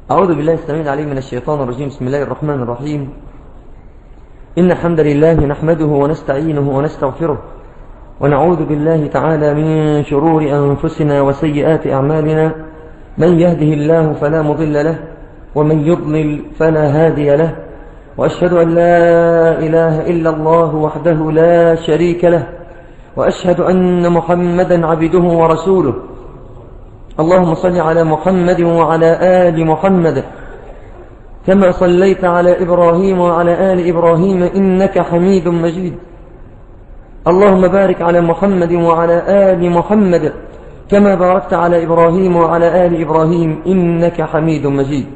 أعوذ بالله السميع العليم من الشيطان الرجيم بسم الله الرحمن الرحيم إن الحمد لله نحمده ونستعينه ونستغفره ونعوذ بالله تعالى من شرور أنفسنا وسيئات أعمالنا من يهده الله فلا مضل له ومن يضلل فلا هادي له وأشهد أن لا إله إلا الله وحده لا شريك له وأشهد أن محمدا عبده ورسوله اللهم صل على محمد وعلى آل محمد كما صليت على إبراهيم وعلى آل إبراهيم إنك حميد مجيد اللهم بارك على محمد وعلى آل محمد كما باركت على إبراهيم وعلى آل إبراهيم إنك حميد مجيد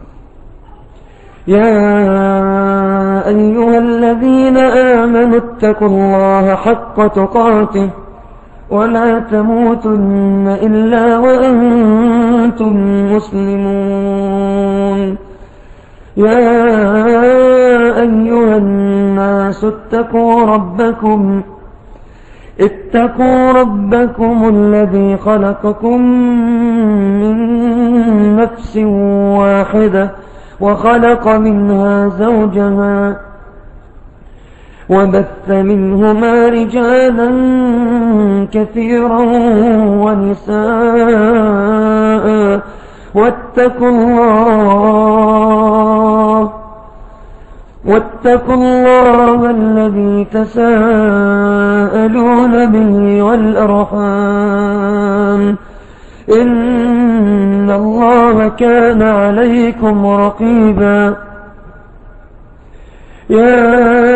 يا أيها الذين آمنوا اتقوا الله حق تقاته ولا تموتن إلا وأنتم مسلمون يا أيها الناس اتقوا ربكم اتقوا ربكم الذي خلقكم من نفس واحدة وخلق منها زوجها وبث منهما رجالا كثيرا ونساء واتقوا الله واتقوا الله الذي تساءلون به والأرحام إن الله كان عليكم رقيبا يا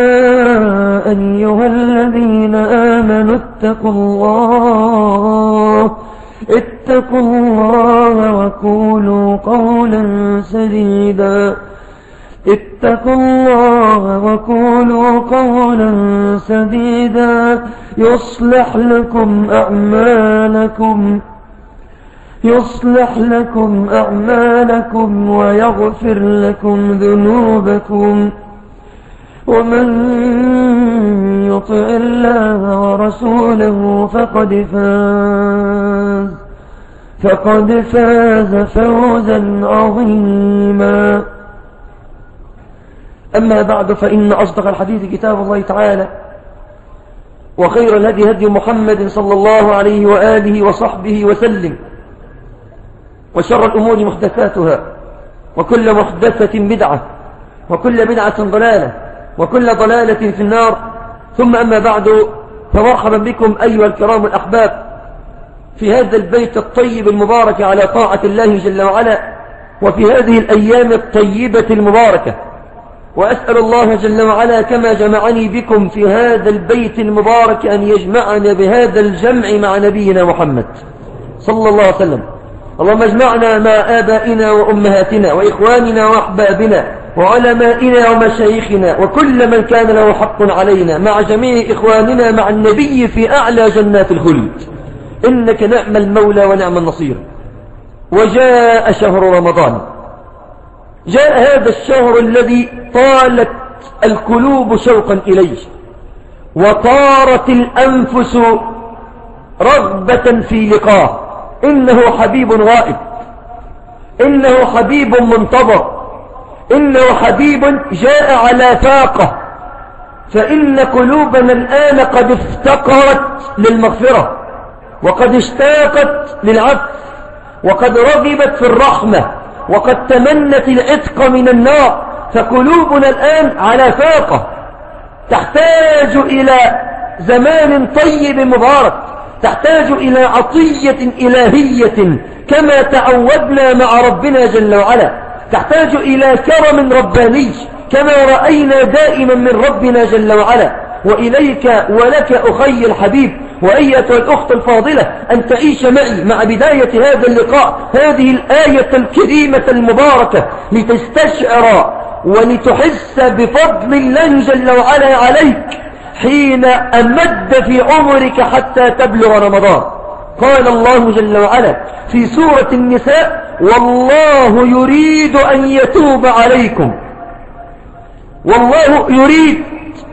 أيها الذين آمنوا اتقوا الله اتقوا الله وقولوا قولا سديدا اتقوا الله وقولوا قولا سديدا يصلح لكم أعمالكم يصلح لكم أعمالكم ويغفر لكم ذنوبكم ومن يطع الله ورسوله فقد فاز فقد فاز فوزا عظيما أما بعد فإن أصدق الحديث كتاب الله تعالى وخير الهدي هدي محمد صلى الله عليه وآله وصحبه وسلم وشر الأمور محدثاتها وكل محدثة بدعة وكل بدعة ضلالة وكل ضلالة في النار ثم أما بعد فمرحبا بكم أيها الكرام الأحباب في هذا البيت الطيب المبارك على طاعة الله جل وعلا وفي هذه الأيام الطيبة المباركة وأسأل الله جل وعلا كما جمعني بكم في هذا البيت المبارك أن يجمعنا بهذا الجمع مع نبينا محمد صلى الله عليه وسلم اللهم اجمعنا مع آبائنا وأمهاتنا وإخواننا وأحبابنا وعلمائنا ومشايخنا وكل من كان له حق علينا مع جميع إخواننا مع النبي في أعلى جنات الخلد إنك نعم المولى ونعم النصير وجاء شهر رمضان جاء هذا الشهر الذي طالت القلوب شوقا إليه وطارت الأنفس رغبة في لقاه إنه حبيب غائب إنه حبيب منتظر إنه حبيب جاء على فاقة فإن قلوبنا الآن قد افتقرت للمغفرة وقد اشتاقت للعفو وقد رغبت في الرحمة وقد تمنت العتق من النار فقلوبنا الآن على فاقة تحتاج إلى زمان طيب مبارك تحتاج إلى عطية إلهية كما تعودنا مع ربنا جل وعلا تحتاج إلى كرم رباني كما رأينا دائما من ربنا جل وعلا وإليك ولك أخي الحبيب وأية الأخت الفاضلة أن تعيش معي مع بداية هذا اللقاء هذه الآية الكريمة المباركة لتستشعر ولتحس بفضل الله جل وعلا عليك حين أمد في عمرك حتى تبلغ رمضان قال الله جل وعلا في سورة النساء والله يريد أن يتوب عليكم والله يريد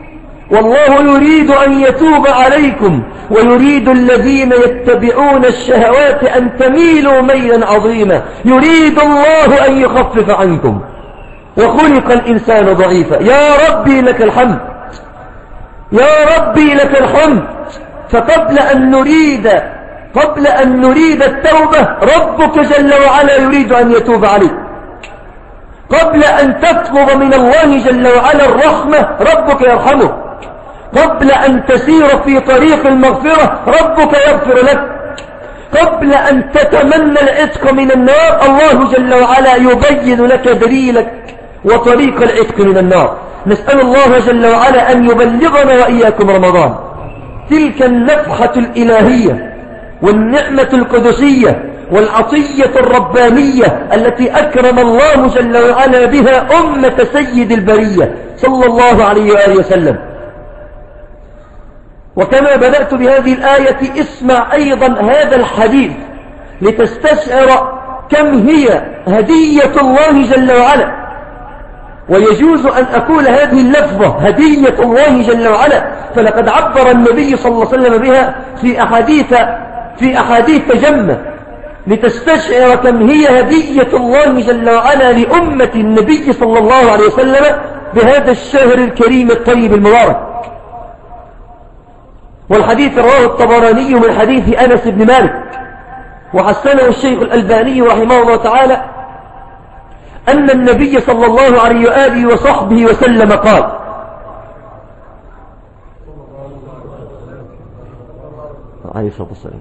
والله يريد أن يتوب عليكم ويريد الذين يتبعون الشهوات أن تميلوا ميلا عظيما يريد الله أن يخفف عنكم وخلق الإنسان ضعيفا يا ربي لك الحمد يا ربي لك الحمد فقبل أن نريد قبل أن نريد التوبة ربك جل وعلا يريد أن يتوب عليك قبل أن تطلب من الله جل وعلا الرحمة ربك يرحمك قبل أن تسير في طريق المغفرة ربك يغفر لك قبل أن تتمنى العتق من النار الله جل وعلا يبين لك دليلك وطريق العتق من النار نسأل الله جل وعلا أن يبلغنا وإياكم رمضان تلك النفحة الإلهية والنعمة القدسية والعطية الربانية التي أكرم الله جل وعلا بها أمة سيد البرية صلى الله عليه وآله وسلم وكما بدأت بهذه الآية اسمع أيضا هذا الحديث لتستشعر كم هي هدية الله جل وعلا ويجوز أن أقول هذه اللفظة هدية الله جل وعلا فلقد عبر النبي صلى الله عليه وسلم بها في أحاديث في أحاديث تجمة لتستشعر كم هي هدية الله جل وعلا لأمة النبي صلى الله عليه وسلم بهذا الشهر الكريم الطيب المبارك والحديث رواه الطبراني من حديث أنس بن مالك وحسنه الشيخ الألباني رحمه الله تعالى أن النبي صلى الله عليه وآله وصحبه وسلم قال عليه الصلاة والسلام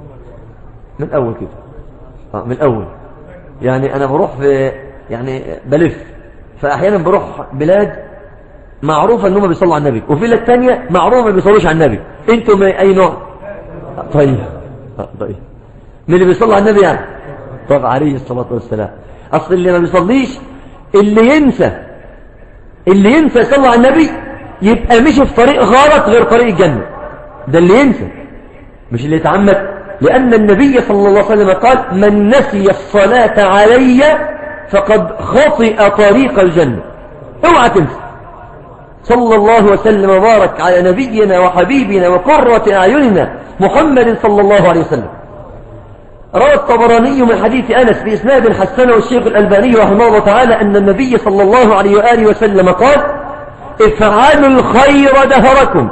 من أول كده آه من أول يعني أنا بروح في يعني بلف فأحيانا بروح بلاد معروفة أنهم بيصلوا على النبي وفي بلاد تانية معروفة ما بيصلوش على النبي أنتم أي نوع طيب آه، طيب من اللي بيصلوا على النبي يعني طب عليه الصلاة والسلام أصل اللي ما بيصليش اللي ينسى اللي ينسى يصلي على النبي يبقى مشي في طريق غلط غير طريق الجنة ده اللي ينسى مش اللي يتعمد لأن النبي صلى الله عليه وسلم قال من نسي الصلاة علي فقد خطئ طريق الجنة اوعى تنسى صلى الله وسلم وبارك على نبينا وحبيبنا وقرة أعيننا محمد صلى الله عليه وسلم روى الطبراني من حديث أنس بإسناد حسنه الشيخ الألباني رحمه الله تعالى أن النبي صلى الله عليه وآله وسلم قال افعلوا الخير دهركم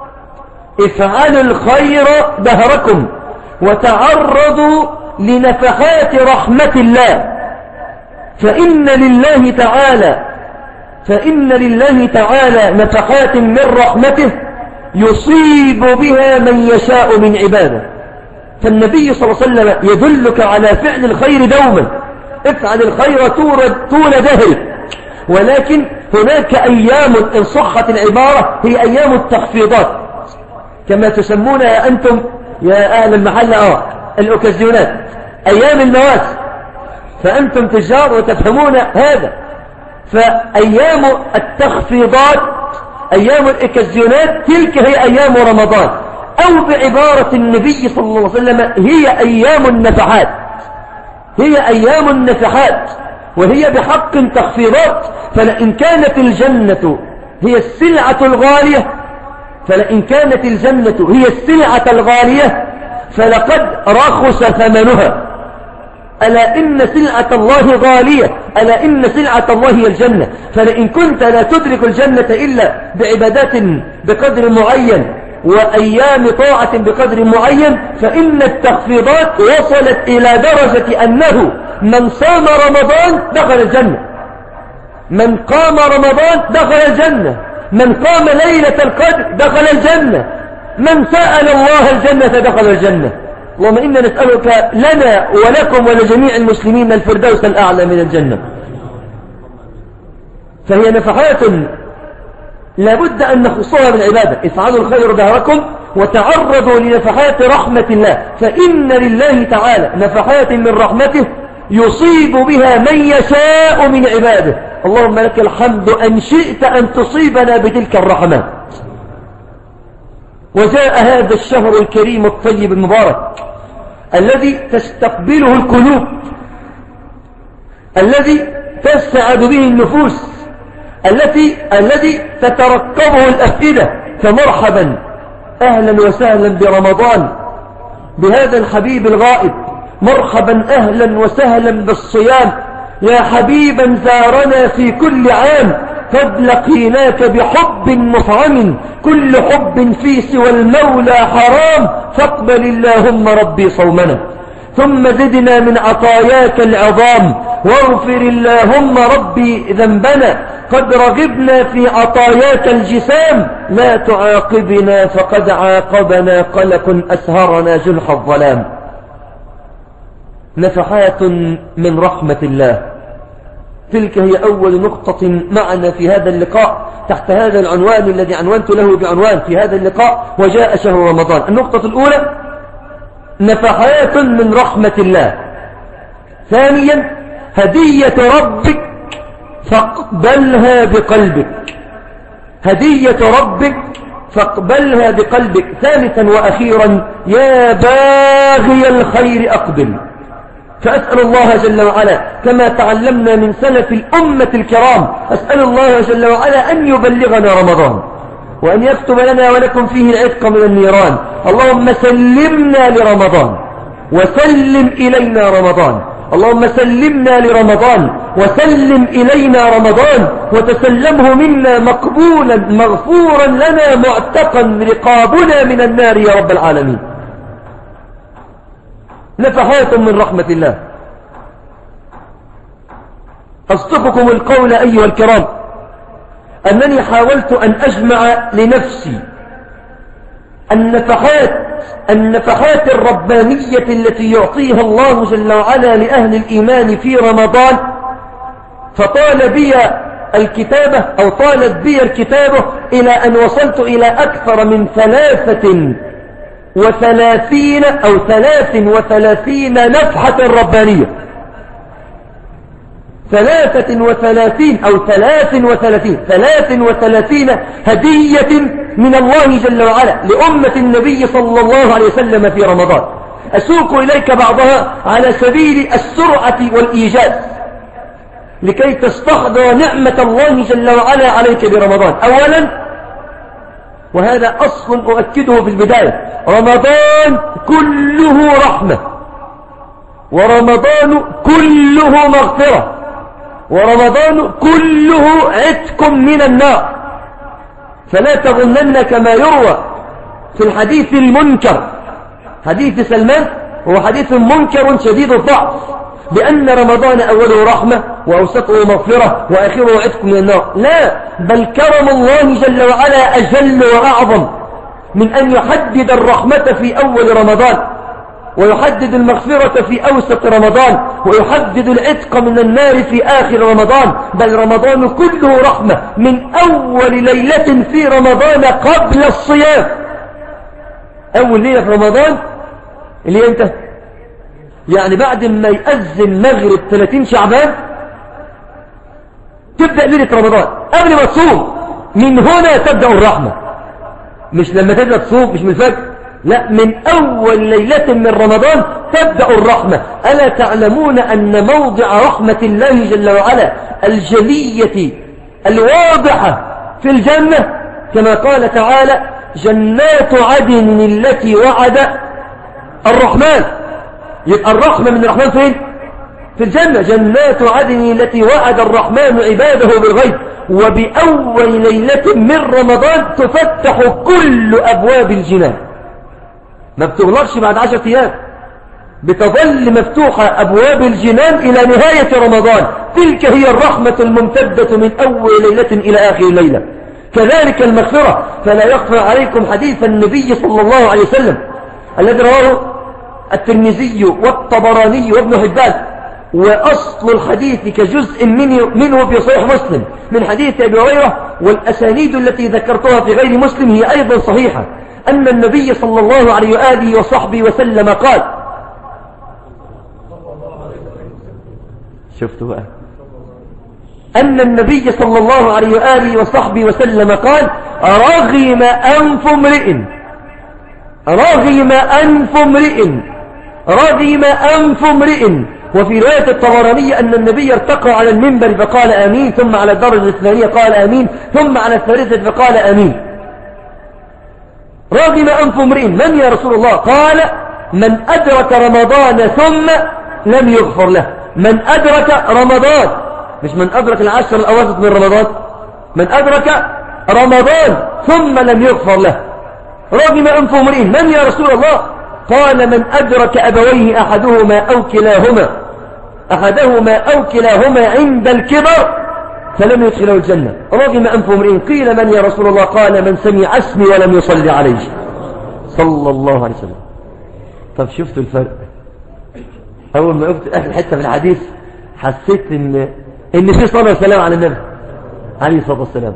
افعلوا الخير دهركم وتعرضوا لنفحات رحمة الله فإن لله تعالى فإن لله تعالى نفحات من رحمته يصيب بها من يشاء من عباده فالنبي صلى الله عليه وسلم يدلك على فعل الخير دوما افعل الخير طول دهرك ولكن هناك أيام إن صحت العبارة هي أيام التخفيضات كما تسمونها أنتم يا أهل المحل آه الأوكازيونات أيام المواسم فأنتم تجار وتفهمون هذا فأيام التخفيضات أيام الإكازيونات تلك هي أيام رمضان أو بعبارة النبي صلى الله عليه وسلم هي أيام النفحات هي أيام النفحات وهي بحق تخفيضات فلئن كانت الجنة هي السلعة الغالية فلئن كانت الجنة هي السلعة الغالية فلقد رخص ثمنها ألا إن سلعة الله غالية ألا إن سلعة الله هي الجنة فلئن كنت لا تدرك الجنة إلا بعبادات بقدر معين وأيام طاعة بقدر معين فإن التخفيضات وصلت إلى درجة أنه من صام رمضان دخل الجنة من قام رمضان دخل الجنة من قام ليلة القدر دخل الجنة من سأل الله الجنة دخل الجنة اللهم إنا نسألك لنا ولكم ولجميع المسلمين الفردوس الأعلى من الجنة فهي نفحات لابد أن نخصها بالعبادة افعلوا الخير دهركم وتعرضوا لنفحات رحمة الله فإن لله تعالى نفحات من رحمته يصيب بها من يشاء من عباده اللهم لك الحمد أن شئت أن تصيبنا بتلك الرحمات وجاء هذا الشهر الكريم الطيب المبارك الذي تستقبله القلوب الذي تسعد به النفوس التي الذي تترقبه الأفئدة فمرحبا أهلا وسهلا برمضان بهذا الحبيب الغائب مرحبا أهلا وسهلا بالصيام يا حبيبا زارنا في كل عام قد لقيناك بحب مطعم كل حب في سوى المولى حرام فاقبل اللهم ربي صومنا ثم زدنا من عطاياك العظام واغفر اللهم ربي ذنبنا قد رغبنا في عطاياك الجسام لا تعاقبنا فقد عاقبنا قلق أسهرنا جنح الظلام نفحات من رحمة الله تلك هي أول نقطة معنا في هذا اللقاء تحت هذا العنوان الذي عنوانت له بعنوان في هذا اللقاء وجاء شهر رمضان النقطة الأولى نفحات من رحمة الله ثانيا هدية ربك فاقبلها بقلبك هدية ربك فاقبلها بقلبك ثالثا وأخيرا يا باغي الخير أقبل فأسأل الله جل وعلا كما تعلمنا من سلف الأمة الكرام أسأل الله جل وعلا أن يبلغنا رمضان وأن يكتب لنا ولكم فيه العتق من النيران اللهم سلمنا لرمضان وسلم إلينا رمضان اللهم سلمنا لرمضان وسلم إلينا رمضان وتسلمه منا مقبولا مغفورا لنا معتقا رقابنا من النار يا رب العالمين نفحات من رحمة الله أصدقكم القول أيها الكرام أنني حاولت أن أجمع لنفسي النفحات النفحات الربانية التي يعطيها الله جل وعلا لأهل الإيمان في رمضان فطال بي الكتابة أو طالت بي الكتابة إلى أن وصلت إلى أكثر من ثلاثة وثلاثين أو ثلاث وثلاثين نفحة ربانية ثلاثة وثلاثين أو ثلاث وثلاثين ثلاث وثلاثين هدية من الله جل وعلا لأمة النبي صلى الله عليه وسلم في رمضان أسوق إليك بعضها على سبيل السرعة والإيجاز لكي تستحضر نعمة الله جل وعلا عليك برمضان أولا وهذا أصل أؤكده في البداية رمضان كله رحمة ورمضان كله مغفرة ورمضان كله عتق من النار فلا تظنن كما يروى في الحديث المنكر حديث سلمان هو حديث منكر شديد الضعف بأن رمضان أوله رحمة وأوسطه مغفرة وآخره عتق من النار لا بل كرم الله جل وعلا أجل وأعظم من أن يحدد الرحمة في أول رمضان ويحدد المغفرة في أوسط رمضان ويحدد العتق من النار في آخر رمضان بل رمضان كله رحمة من أول ليلة في رمضان قبل الصيام أول ليلة في رمضان اللي أنت يعني بعد ما يأذن مغرب 30 شعبان تبدأ ليلة رمضان قبل ما تصوم من هنا تبدأ الرحمة مش لما تبدأ تصوم مش من الفجر لا من أول ليلة من رمضان تبدأ الرحمة ألا تعلمون أن موضع رحمة الله جل وعلا الجلية الواضحة في الجنة كما قال تعالى جنات عدن التي وعد الرحمن يبقى الرحمة من الرحمن فين في الجنة جنات عدن التي وعد الرحمن عباده بالغيب وبأول ليلة من رمضان تفتح كل أبواب الجنان ما بتغلقش بعد عشرة أيام بتظل مفتوحة أبواب الجنان إلى نهاية رمضان تلك هي الرحمة الممتدة من أول ليلة إلى آخر ليلة كذلك المغفرة فلا يخفى عليكم حديث النبي صلى الله عليه وسلم الذي رواه الترمذي والطبراني وابن حبان وأصل الحديث كجزء منه, منه في صحيح مسلم من حديث أبي هريرة والأسانيد التي ذكرتها في غير مسلم هي أيضا صحيحة أن النبي صلى الله عليه وآله وصحبه وسلم قال شفتوا بقى أن النبي صلى الله عليه وآله وصحبه وسلم قال رغم أنف امرئ رغم أنف امرئ رغم أنف امرئ وفي رواية الطبرانية أن النبي ارتقى على المنبر فقال آمين ثم على الدرجة الثانية قال آمين ثم على الثالثة فقال آمين راغم أنف امرئ من يا رسول الله قال من أدرك رمضان ثم لم يغفر له من أدرك رمضان مش من أدرك العشر الأواسط من رمضان من أدرك رمضان ثم لم يغفر له راغم أنف امرئ من يا رسول الله قال من أدرك أبويه أحدهما أو كلاهما أحدهما أو كلاهما عند الكبر فلم يدخله الجنة رغم أنف امرئ قيل من يا رسول الله قال من سمع اسمي ولم يصلي عليه صلى الله عليه وسلم طب شفتوا الفرق أول ما قلت آخر حتة في الحديث حسيت إن إن في صلاة وسلام على النبي عليه الصلاة والسلام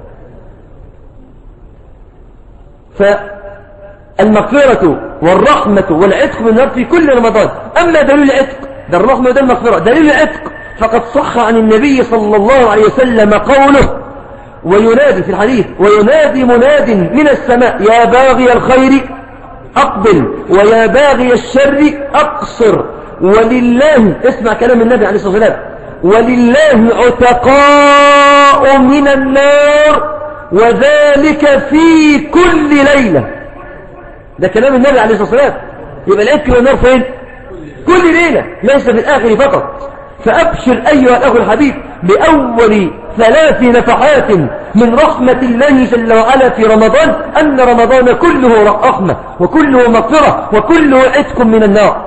فالمغفرة والرحمة والعتق من النار في كل رمضان أما دليل العتق ده الرحمة وده المغفرة دليل العتق فقد صح عن النبي صلى الله عليه وسلم قوله وينادي في الحديث وينادي مناد من السماء يا باغي الخير أقبل ويا باغي الشر أقصر ولله اسمع كلام النبي عليه الصلاة والسلام ولله عتقاء من النار وذلك في كل ليلة ده كلام النبي عليه الصلاة والسلام يبقى العتق والنار فين كل ليلة ليس في الآخر فقط فأبشر أيها الأخ الحبيب بأول ثلاث نفحات من رحمة الله جل وعلا في رمضان أن رمضان كله رحمة وكله مغفرة وكله عتق من النار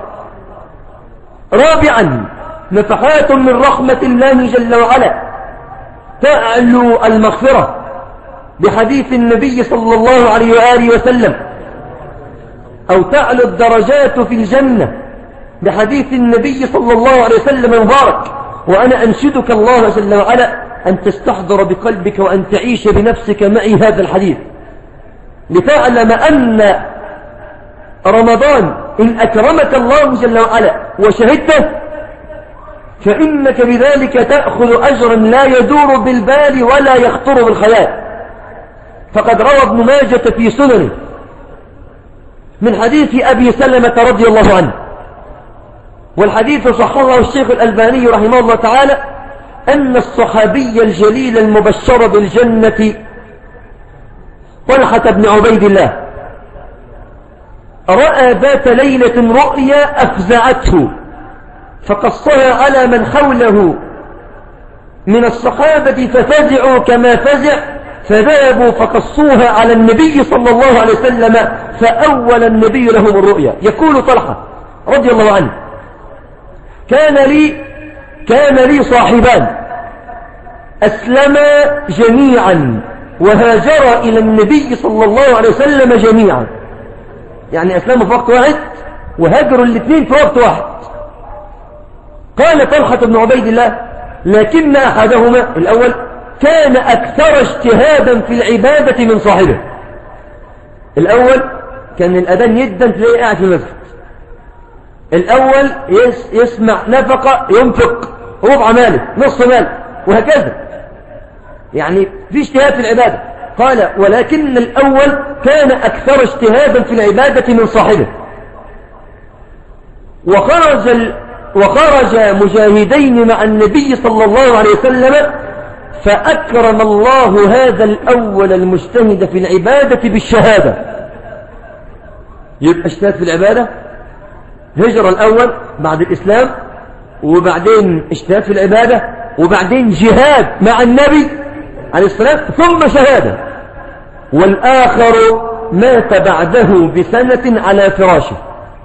رابعا نفحات من رحمة الله جل وعلا تعلو المغفرة بحديث النبي صلى الله عليه وآله وسلم أو تعلو الدرجات في الجنة بحديث النبي صلى الله عليه وسلم مبارك وأنا أنشدك الله جل وعلا أن تستحضر بقلبك وأن تعيش بنفسك معي هذا الحديث لتعلم أن رمضان إن أكرمك الله جل وعلا وشهدته فإنك بذلك تأخذ أجرا لا يدور بالبال ولا يخطر بالخيال فقد روى ابن ماجة في سننه من حديث أبي سلمة رضي الله عنه والحديث صححه الشيخ الألباني رحمه الله تعالى أن الصحابي الجليل المبشر بالجنة طلحة بن عبيد الله رأى ذات ليلة رؤيا أفزعته فقصها على من حوله من الصحابة ففزعوا كما فزع فذهبوا فقصوها على النبي صلى الله عليه وسلم فأول النبي لهم الرؤيا يقول طلحة رضي الله عنه كان لي كان لي صاحبان أسلما جميعا وهاجرا إلى النبي صلى الله عليه وسلم جميعا يعني أسلموا في وقت واحد وهاجروا الاثنين في وقت واحد قال طلحة بن عبيد الله لكن أحدهما الأول كان أكثر اجتهادا في العبادة من صاحبه الأول كان الأذان يدا تلاقيه قاعد في المسجد الأول يس يسمع نفقة ينفق ربع ماله نص ماله وهكذا يعني في اجتهاد في العبادة قال ولكن الأول كان أكثر اجتهادا في العبادة من صاحبه وخرج, وخرج مجاهدين مع النبي صلى الله عليه وسلم فأكرم الله هذا الأول المجتهد في العبادة بالشهادة يبقى اجتهاد في العبادة هجر الأول بعد الإسلام وبعدين اجتهاد في العبادة وبعدين جهاد مع النبي عليه الصلاة ثم شهادة والآخر مات بعده بسنة على فراشه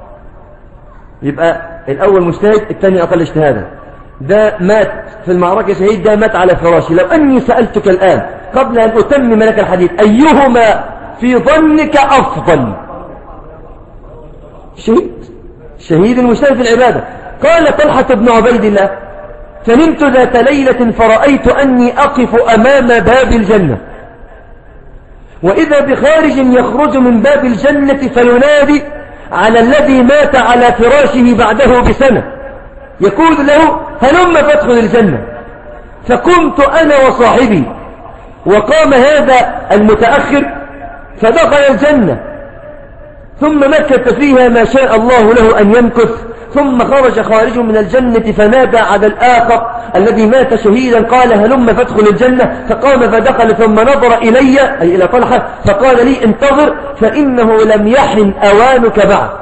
يبقى الأول مجتهد الثاني أقل اجتهادا ده مات في المعركة شهيد ده مات على فراشه لو أني سألتك الآن قبل أن أتمم لك الحديث أيهما في ظنك أفضل شهيد شهيد المجتهد في العبادة قال طلحة بن عبيد الله فنمت ذات ليلة فرأيت أني أقف أمام باب الجنة وإذا بخارج يخرج من باب الجنة فينادي على الذي مات على فراشه بعده بسنة يقول له هلم فادخل الجنة فقمت أنا وصاحبي وقام هذا المتأخر فدخل الجنة ثم مكث فيها ما شاء الله له أن يمكث ثم خرج خارج من الجنة فنادى على الآخر الذي مات شهيدا قال هلم فادخل الجنة فقام فدخل ثم نظر إلي أي إلى طلحة فقال لي انتظر فإنه لم يحن أوانك بعد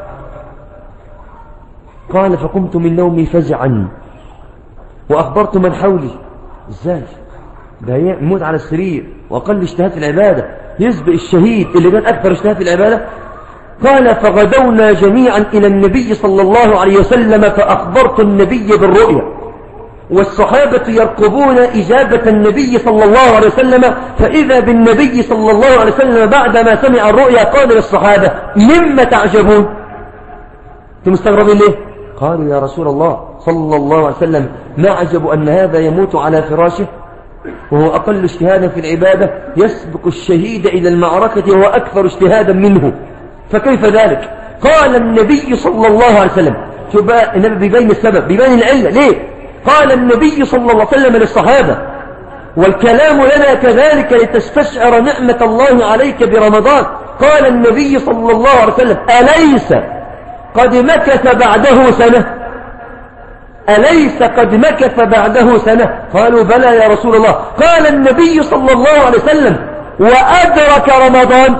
قال فقمت من نومي فزعا وأخبرت من حولي ازاي ده يموت على السرير وأقل اجتهاد في العبادة يسبق الشهيد اللي كان أكثر اجتهاد في العبادة قال فغدونا جميعا إلى النبي صلى الله عليه وسلم فأخبرت النبي بالرؤيا والصحابة يرقبون إجابة النبي صلى الله عليه وسلم فإذا بالنبي صلى الله عليه وسلم بعدما سمع الرؤيا قال للصحابة مما تعجبون انتم مستغربين ليه قالوا يا رسول الله صلى الله عليه وسلم ما عجب أن هذا يموت على فراشه وهو أقل اجتهادا في العبادة يسبق الشهيد إلى المعركة وهو أكثر اجتهادا منه فكيف ذلك قال النبي صلى الله عليه وسلم شوف بقى النبي بيبين السبب بيبين العلة ليه قال النبي صلى الله عليه وسلم للصحابة والكلام لنا كذلك لتستشعر نعمة الله عليك برمضان قال النبي صلى الله عليه وسلم أليس قد مكث بعده سنة أليس قد مكث بعده سنة قالوا بلى يا رسول الله قال النبي صلى الله عليه وسلم وأدرك رمضان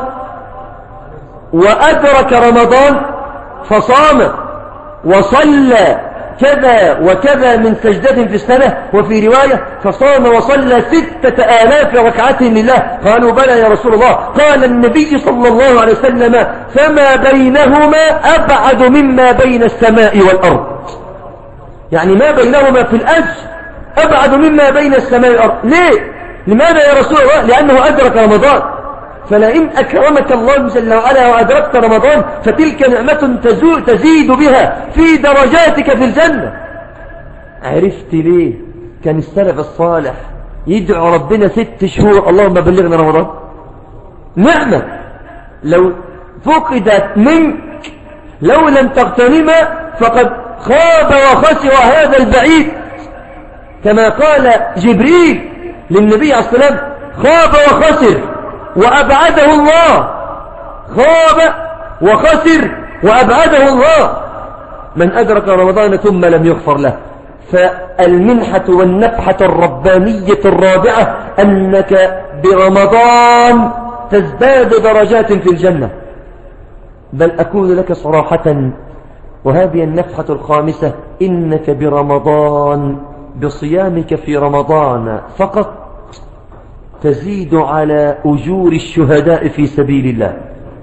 وأدرك رمضان فصام وصلى كذا وكذا من سجدة في السنة وفي رواية فصام وصلى ستة آلاف ركعة لله قالوا بلى يا رسول الله قال النبي صلى الله عليه وسلم فما بينهما أبعد مما بين السماء والأرض يعني ما بينهما في الأجر أبعد مما بين السماء والأرض ليه؟ لماذا يا رسول الله؟ لأنه أدرك رمضان فلئن أكرمك الله جل وعلا وأدركت رمضان فتلك نعمة تزيد بها في درجاتك في الجنة عرفت ليه كان السلف الصالح يدعو ربنا ست شهور اللهم بلغنا رمضان نعمة لو فقدت منك لو لم تغتنم فقد خاب وخسر هذا البعيد كما قال جبريل للنبي عليه الصلاة والسلام خاب وخسر وأبعده الله خاب وخسر وأبعده الله من أدرك رمضان ثم لم يغفر له فالمنحة والنفحة الربانية الرابعة أنك برمضان تزداد درجات في الجنة بل أكون لك صراحة وهذه النفحة الخامسة إنك برمضان بصيامك في رمضان فقط تزيد على أجور الشهداء في سبيل الله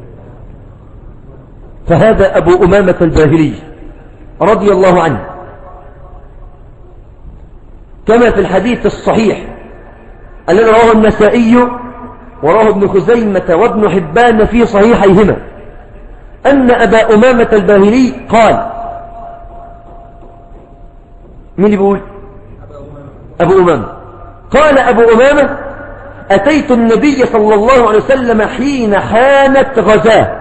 فهذا أبو أمامة الباهلي رضي الله عنه كما في الحديث الصحيح الذي رواه النسائي وراه ابن خزيمة وابن حبان في صحيحيهما أن أبا أمامة الباهلي قال مين يقول أبو أمامة قال أبو أمامة أتيت النبي صلى الله عليه وسلم حين حانت غزاه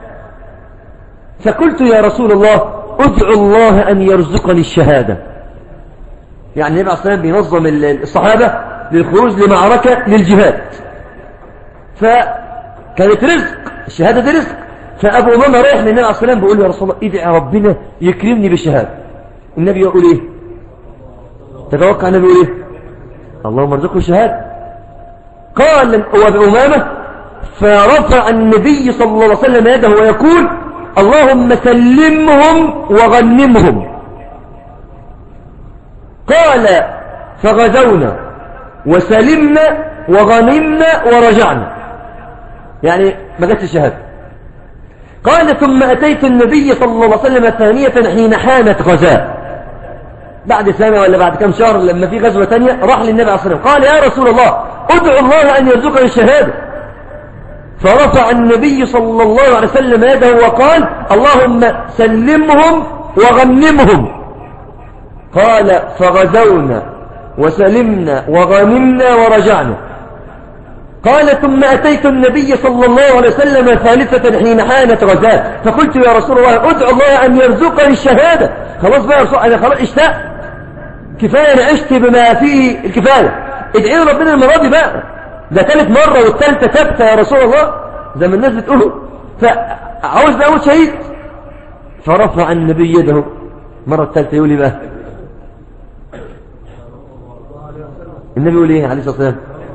فقلت يا رسول الله ادعو الله أن يرزقني الشهادة يعني النبي عليه الصلاة والسلام بينظم الصحابة للخروج لمعركة للجهاد فكانت رزق الشهادة دي رزق فأبو أمامة رايح للنبي عليه الصلاة والسلام بيقول له يا رسول الله ادعي ربنا يكرمني بالشهادة النبي يقول ايه تتوقع النبي يقول ايه اللهم ارزقه الشهادة قال أبو أمامة فرفع النبي صلى الله عليه وسلم يده ويقول اللهم سلمهم وغنمهم قال فغزونا وسلمنا وغنمنا ورجعنا يعني ما جاتش الشهادة قال ثم أتيت النبي صلى الله عليه وسلم ثانية حين حانت غزاة بعد سنة ولا بعد كم شهر لما في غزوة تانية راح للنبي عليه الصلاة والسلام قال يا رسول الله ادعو الله أن يرزقني الشهادة فرفع النبي صلى الله عليه وسلم يده وقال اللهم سلمهم وغنمهم قال فغزونا وسلمنا وغنمنا ورجعنا قال ثم أتيت النبي صلى الله عليه وسلم ثالثة حين حانت غزاة فقلت يا رسول الله ادعو الله أن يرزقني الشهادة خلاص بقى يا رسول أنا خلاص اشتاق كفاية أنا عشت بما فيه الكفاية ادعي ربنا المرة دي بقى ده ثالث مرة والثالثة ثابتة يا رسول الله زي ما الناس بتقول فعاوز بقى شهيد فرفع النبي يده مرة الثالثة يقول لي بقى النبي يقول ايه عليه الصلاة والسلام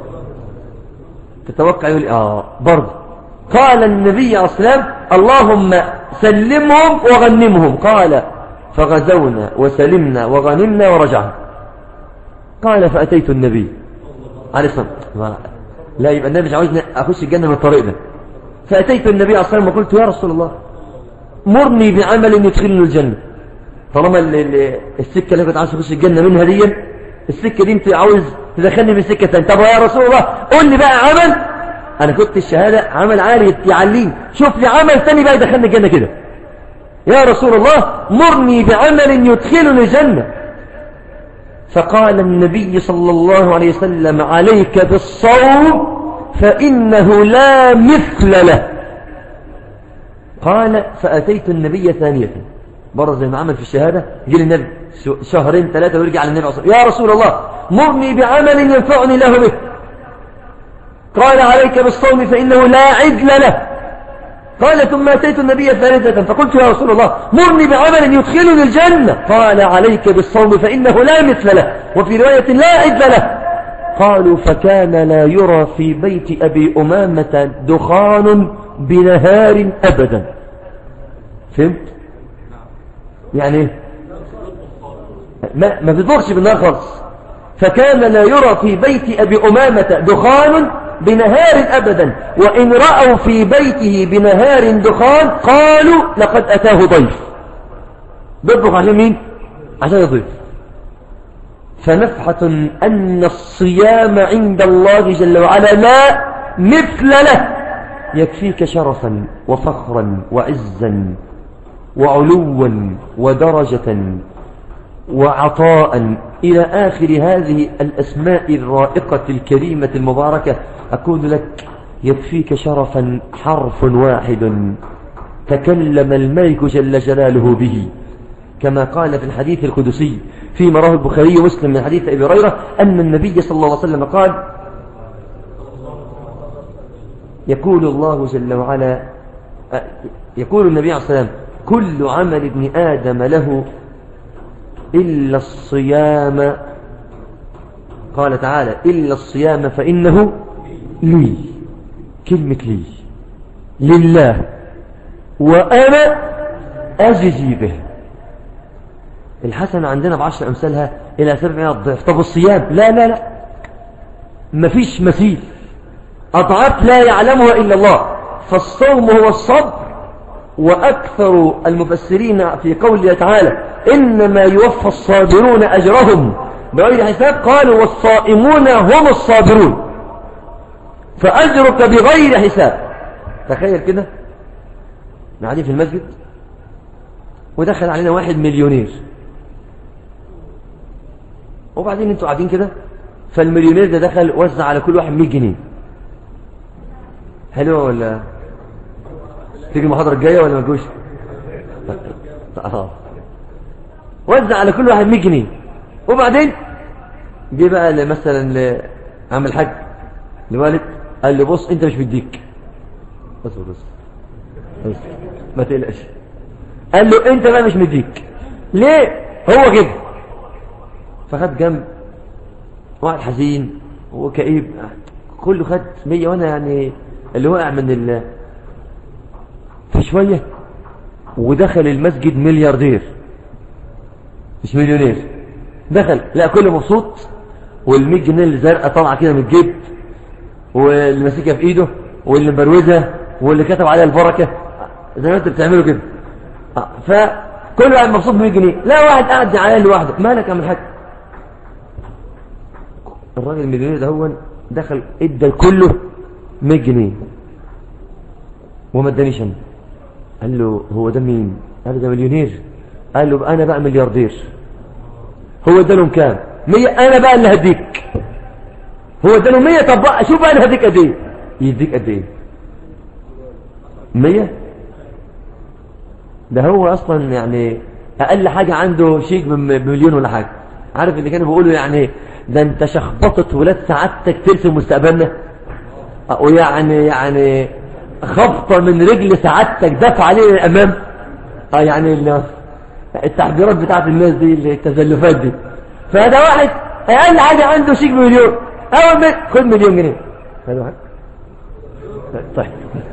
تتوقع يقول اه برضه قال النبي عليه الصلاة والسلام اللهم سلمهم وغنمهم قال فغزونا وسلمنا وغنمنا ورجعنا قال فأتيت النبي عليه الصلاة والسلام لا يبقى النبي مش عاوزني أخش الجنة من الطريق ده فأتيت النبي عليه الصلاة والسلام وقلت يا رسول الله مرني بعمل يدخلني الجنة طالما السكة اللي كنت عاوز أخش الجنة منها دي السكة دي انت عاوز تدخلني في سكة ثانيه طب يا رسول الله قول لي بقى عمل انا كنت الشهادة عمل عالي يعليني شوف لي عمل ثاني بقى يدخلني الجنة كده يا رسول الله مرني بعمل يدخلني الجنة فقال النبي صلى الله عليه وسلم عليك بالصوم فإنه لا مثل له قال فأتيت النبي ثانية مرة زي ما عمل في الشهادة جي النبي شهرين ثلاثة ويرجع للنبي صلى يا رسول الله مرني بعمل ينفعني له به قال عليك بالصوم فإنه لا عدل له قال ثم أتيت النبي ثالثة فقلت يا رسول الله مرني بعمل يدخلني الجنة قال عليك بالصوم فإنه لا مثل له وفي رواية لا عدل له قالوا فكان لا يرى في بيت أبي أمامة دخان بنهار أبدا فهمت؟ يعني ما, ما بيضرش بالنار خالص فكان لا يرى في بيت أبي أمامة دخان بنهار أبدا وإن رأوا في بيته بنهار دخان قالوا لقد أتاه ضيف بيطبخ على مين عشان يضيف فنفحة أن الصيام عند الله جل وعلا لا مثل له يكفيك شرفا وفخرا وعزا وعلوا ودرجة وعطاء إلى آخر هذه الأسماء الرائقة الكريمة المباركة أقول لك يكفيك شرفا حرف واحد تكلم الملك جل جلاله به كما قال في الحديث القدسي في مراه البخاري ومسلم من حديث أبي هريرة أن النبي صلى الله عليه وسلم قال يقول الله جل وعلا يقول النبي عليه الصلاة والسلام كل عمل ابن آدم له إلا الصيام قال تعالى إلا الصيام فإنه لي كلمة لي لله وأنا أجزي به الحسنة عندنا بعشر أمثالها إلى سبعمائة ضعف طب الصيام لا لا لا مفيش مثيل أضعاف لا يعلمها إلا الله فالصوم هو الصبر وأكثر المفسرين في قوله تعالى إنما يوفى الصابرون أجرهم بغير حساب قالوا والصائمون هم الصابرون فأجرك بغير حساب تخيل كده قاعدين في المسجد ودخل علينا واحد مليونير وبعدين انتوا قاعدين كده فالمليونير ده دخل وزع على كل واحد 100 جنيه حلوه ولا تيجي المحاضرة الجاية ولا ما تجوش اه وزع على كل واحد 100 جنيه وبعدين جه بقى مثلا لعم الحاج لوالد قال له بص انت مش مديك بص بص بص ما تقلقش قال له انت بقى مش مديك ليه هو كده فخد جنب واحد حزين وكئيب كله خد 100 وانا يعني اللي وقع من ال في شوية ودخل المسجد ملياردير مش مليونير دخل لا كله مبسوط والمية جنيه اللي زرقاء طالعه كده من الجيب واللي ماسكها في ايده واللي مبروزها واللي كتب عليها البركة زي ما انت بتعمله كده فكل واحد مبسوط ب 100 جنيه لا واحد قاعد عليه لوحده مالك يا عم الحاج الراجل المليونير ده هو دخل ادى كله 100 جنيه وما ادانيش انا قال له هو ده مين قال له ده مليونير قال له انا بقى ملياردير هو ادالهم كام 100 انا بقى اللي هديك هو اداله 100 طب بقى شوف انا هديك قد ايه يديك قد ايه 100 ده هو اصلا يعني اقل حاجة عنده شيك بمليون ولا حاجة عارف اللي كانوا بيقولوا يعني ده انت شخبطت ولاد سعادتك ترسم مستقبلنا ويعني يعني خبطة من رجل سعادتك دفع عليه للأمام اه يعني التحذيرات بتاعت الناس دي التزلفات دي فهذا واحد اقل حاجة عنده شيك مليون اول ما خد مليون جنيه هذا واحد طيب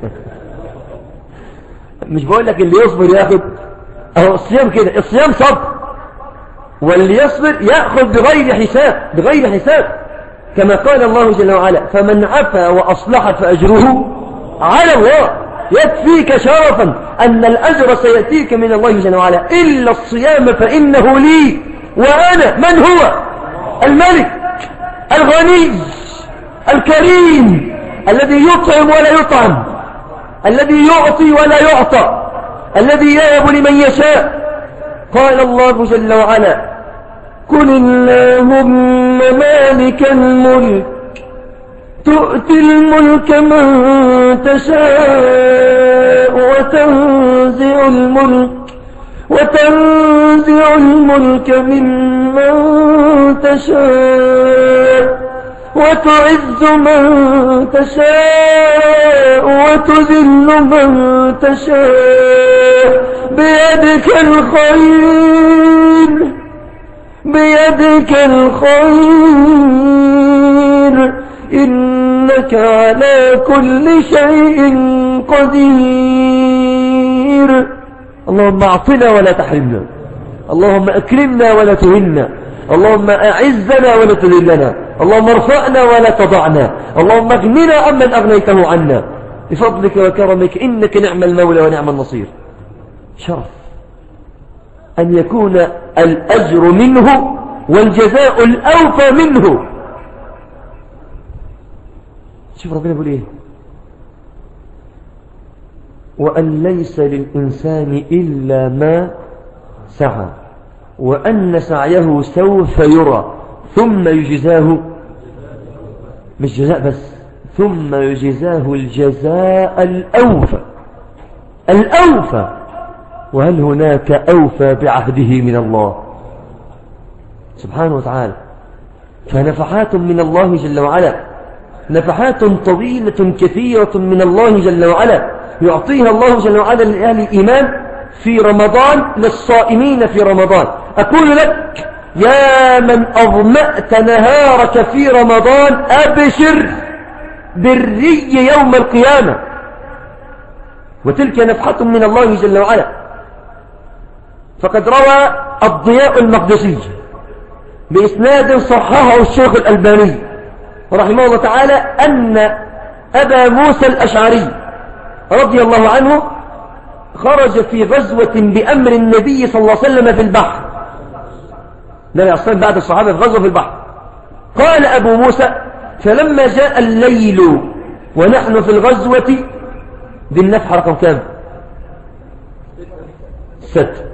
مش بقول لك اللي يصبر ياخد اهو الصيام كده الصيام صبر واللي يصبر يأخذ بغير حساب بغير حساب كما قال الله جل وعلا فمن عفا وأصلح فأجره على الله يكفيك شرفا أن الأجر سيأتيك من الله جل وعلا إلا الصيام فإنه لي وأنا من هو الملك الغني الكريم الذي يطعم ولا يطعم الذي يعطي ولا يعطى الذي يهب لمن يشاء قال الله جل وعلا قل اللهم مالك الملك تؤتي الملك من تشاء وتنزع الملك وتنزع الملك ممن تشاء وتعز من تشاء وتذل من تشاء بيدك الخير بيدك الخير إنك على كل شيء قدير اللهم اعطنا ولا تحرمنا اللهم اكرمنا ولا تهنا اللهم اعزنا ولا تذلنا اللهم ارفعنا ولا تضعنا اللهم اغننا عمن اغنيته عنا بفضلك وكرمك انك نعم المولى ونعم النصير شرف أن يكون الأجر منه والجزاء الأوفى منه شوف ربنا يقول إيه وأن ليس للإنسان إلا ما سعى وأن سعيه سوف يرى ثم يجزاه مش جزاء بس ثم يجزاه الجزاء الأوفى الأوفى وهل هناك أوفى بعهده من الله سبحانه وتعالى فنفحات من الله جل وعلا نفحات طويلة كثيرة من الله جل وعلا يعطيها الله جل وعلا لأهل الإيمان في رمضان للصائمين في رمضان أقول لك يا من أظمأت نهارك في رمضان أبشر بالري يوم القيامة وتلك نفحة من الله جل وعلا فقد روى الضياء المقدسي بإسناد صححه الشيخ الألباني رحمه الله تعالى أن أبا موسى الأشعري رضي الله عنه خرج في غزوة بأمر النبي صلى الله عليه وسلم في البحر لا يصل بعد الصحابة في غزوة في البحر قال أبو موسى فلما جاء الليل ونحن في الغزوة دي النفحة رقم كام ست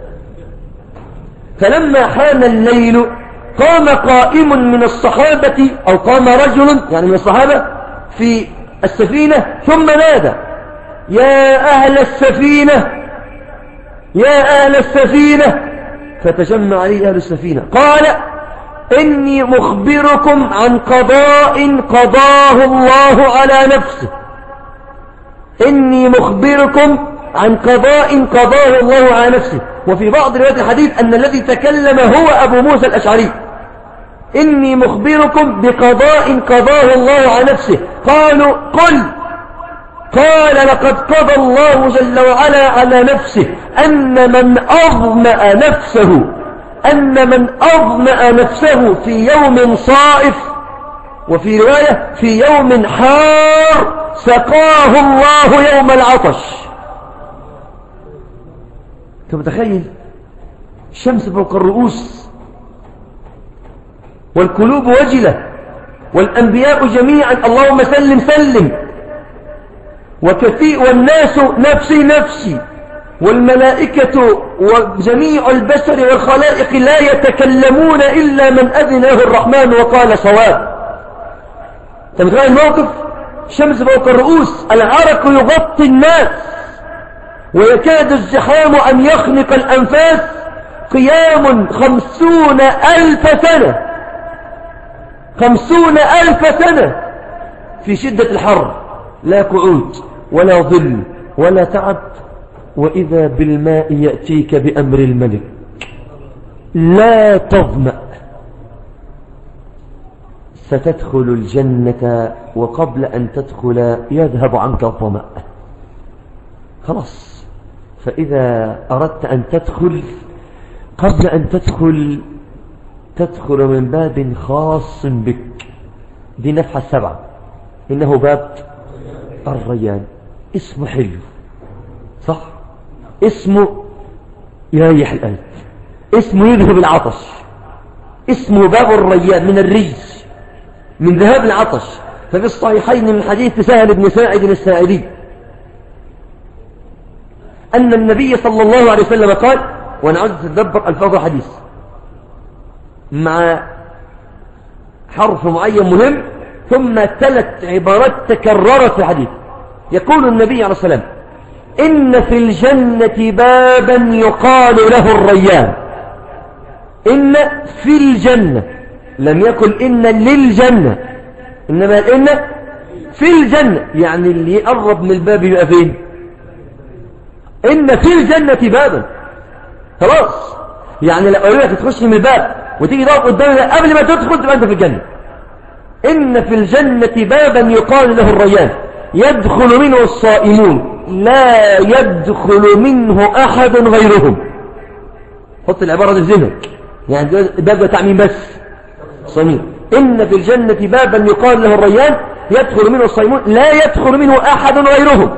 فلما حان الليل قام قائم من الصحابة أو قام رجل يعني من الصحابة في السفينة ثم نادى يا أهل السفينة يا أهل السفينة فتجمع عليه أهل السفينة قال إني مخبركم عن قضاء قضاه الله على نفسه إني مخبركم عن قضاء قضاه الله على نفسه وفي بعض روايات الحديث أن الذي تكلم هو أبو موسى الأشعري إني مخبركم بقضاء قضاه الله على نفسه قالوا قل قال لقد قضى الله جل وعلا على نفسه أن من أظمأ نفسه أن من أظمأ نفسه في يوم صائف وفي رواية في يوم حار سقاه الله يوم العطش انت متخيل الشمس فوق الرؤوس والقلوب وجلة والأنبياء جميعا اللهم سلم سلم وكثير والناس نفسي نفسي والملائكة وجميع البشر والخلائق لا يتكلمون إلا من أذنه الرحمن وقال صواب تمتغير الموقف شمس فوق الرؤوس العرق يغطي الناس ويكاد الزحام أن يخنق الأنفاس قيام خمسون ألف سنة خمسون ألف سنة في شدة الحر لا قعود ولا ظل ولا تعب وإذا بالماء يأتيك بأمر الملك لا تظمأ ستدخل الجنة وقبل أن تدخل يذهب عنك الظمأ خلاص فإذا أردت أن تدخل قبل أن تدخل تدخل من باب خاص بك دي نفحة السبعة إنه باب الريان اسمه حلو صح اسمه يريح القلب اسمه يذهب العطش اسمه باب الريان من الريش من ذهاب العطش ففي الصحيحين من حديث سهل بن ساعد الساعدي أن النبي صلى الله عليه وسلم قال وأنا عاوز تتدبر ألفاظ الحديث مع حرف معين مهم ثم ثلاث عبارات تكررت في الحديث يقول النبي عليه الصلاة والسلام إن في الجنة بابا يقال له الريان إن في الجنة لم يقل إن للجنة إنما إن في الجنة يعني اللي يقرب من الباب يبقى فين إن في الجنة بابا خلاص يعني لو قالوا لك تخش من الباب وتيجي تقف قدام قبل ما تدخل تبقى أنت في الجنة إن في الجنة بابا يقال له الريان يدخل منه الصائمون لا يدخل منه أحد غيرهم حط العبارة دي في ذهنك يعني الباب بتاع مين بس صميم إن في الجنة بابا يقال له الريان يدخل منه الصائمون لا يدخل منه أحد غيرهم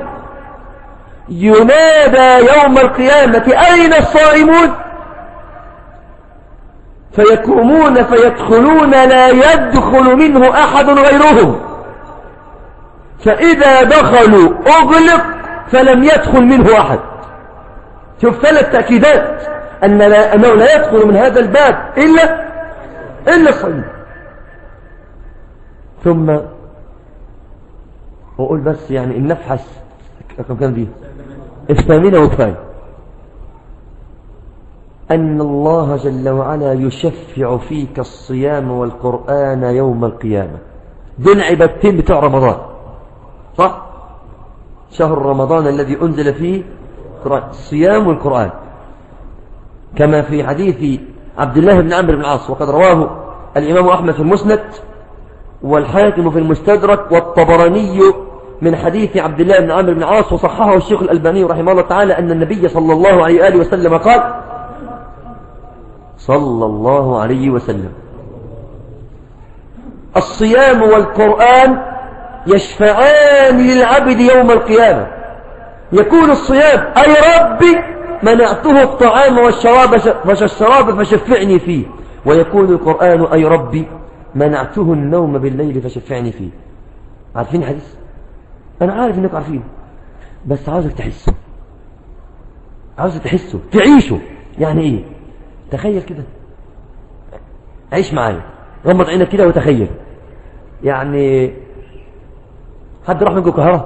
ينادى يوم القيامة أين الصائمون فيقومون فيدخلون لا يدخل منه أحد غيرهم فإذا دخلوا أغلق فلم يدخل منه أحد شوف ثلاث تأكيدات أن لا أنه لا يدخل من هذا الباب إلا إلا الصائمون ثم وأقول بس يعني إن نفحس كم كان دي الثامنة وكفاية أن الله جل وعلا يشفع فيك الصيام والقرآن يوم القيامة دون عبادتين بتوع رمضان صح شهر رمضان الذي أنزل فيه الصيام والقرآن كما في حديث عبد الله بن عمرو بن العاص وقد رواه الإمام أحمد في المسند والحاكم في المستدرك والطبراني من حديث عبد الله بن عمرو بن عاص وصححه الشيخ الألباني رحمه الله تعالى أن النبي صلى الله عليه وآله وسلم قال صلى الله عليه وسلم الصيام والقرآن يشفعان للعبد يوم القيامة يقول الصيام أي ربي منعته الطعام والشراب فالشراب فشفعني فيه ويقول القرآن أي ربي منعته النوم بالليل فشفعني فيه عارفين حديث أنا عارف إنك عارفين بس عاوزك تحسه عاوزك تحسه تعيشه يعني إيه تخيل كده عيش معايا غمض عينك كده وتخيل يعني حد راح من القاهرة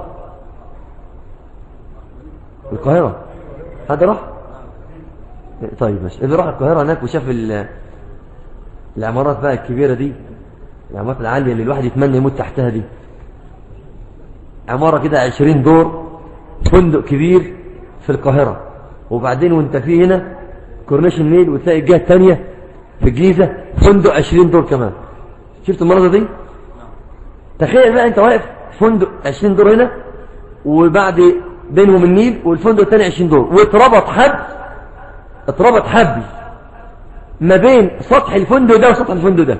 القاهرة حد راح طيب ماشي اللي راح القاهرة هناك وشاف العمارات بقى الكبيرة دي العمارات العالية اللي الواحد يتمنى يموت تحتها دي عمارة كده عشرين دور فندق كبير في القاهرة وبعدين وانت فيه هنا كورنيش النيل وتلاقي الجهة الثانية في الجيزة فندق عشرين دور كمان شفت المناظر دي تخيل بقى انت واقف فندق عشرين دور هنا وبعد بينهم النيل والفندق الثاني عشرين دور واتربط حبل اتربط حبل ما بين سطح الفندق ده وسطح الفندق ده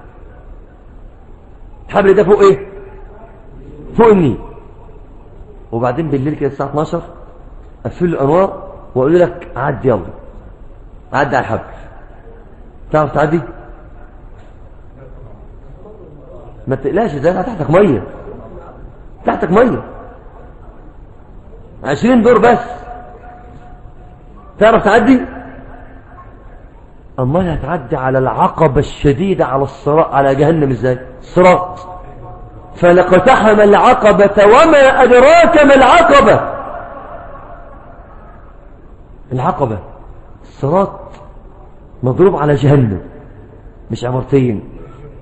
الحبل ده فوق ايه فوق النيل وبعدين بالليل كده الساعة 12 قفلوا الأنوار وقالوا لك عدي يلا عدي على الحبل تعرف تعدي ما تقلقش ده تحتك مية تحتك مية عشرين دور بس تعرف تعدي امال هتعدي على العقبة الشديدة على الصراط على جهنم ازاي الصراط فلقتحم العقبة وما أدراك ما العقبة العقبة الصراط مضروب على جهنم مش عمرتين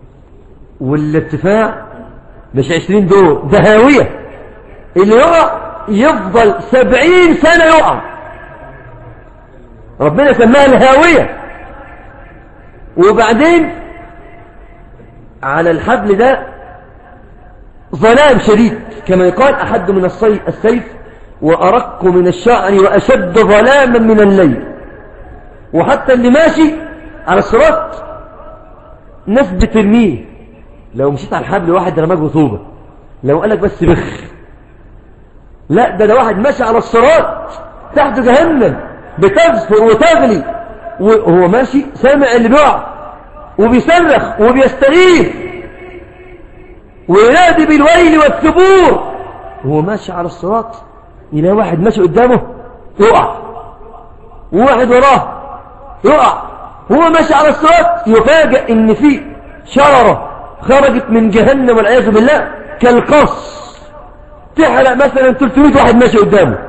والارتفاع مش عشرين دور ده هاوية اللي يقع يفضل سبعين سنة يقع ربنا سماها الهاوية وبعدين على الحبل ده ظلام شديد كما يقال أحد من السيف وأرق من الشعر وأشد ظلاما من الليل وحتى اللي ماشي على الصراط ناس بترميه لو مشيت على الحبل واحد رماك بطوبة لو قالك بس بخ لا ده ده واحد ماشي على الصراط تحت جهنم بتزفر وتغلي وهو ماشي سامع اللي بيقع وبيصرخ وبيستغيث وينادي بالويل والثبور وهو ماشي على الصراط يلاقي واحد ماشي قدامه يقع وواحد وراه يقع هو ماشي على الصراط يفاجئ ان في شررة خرجت من جهنم والعياذ بالله كالقص تحرق مثلا 300 واحد ماشي قدامه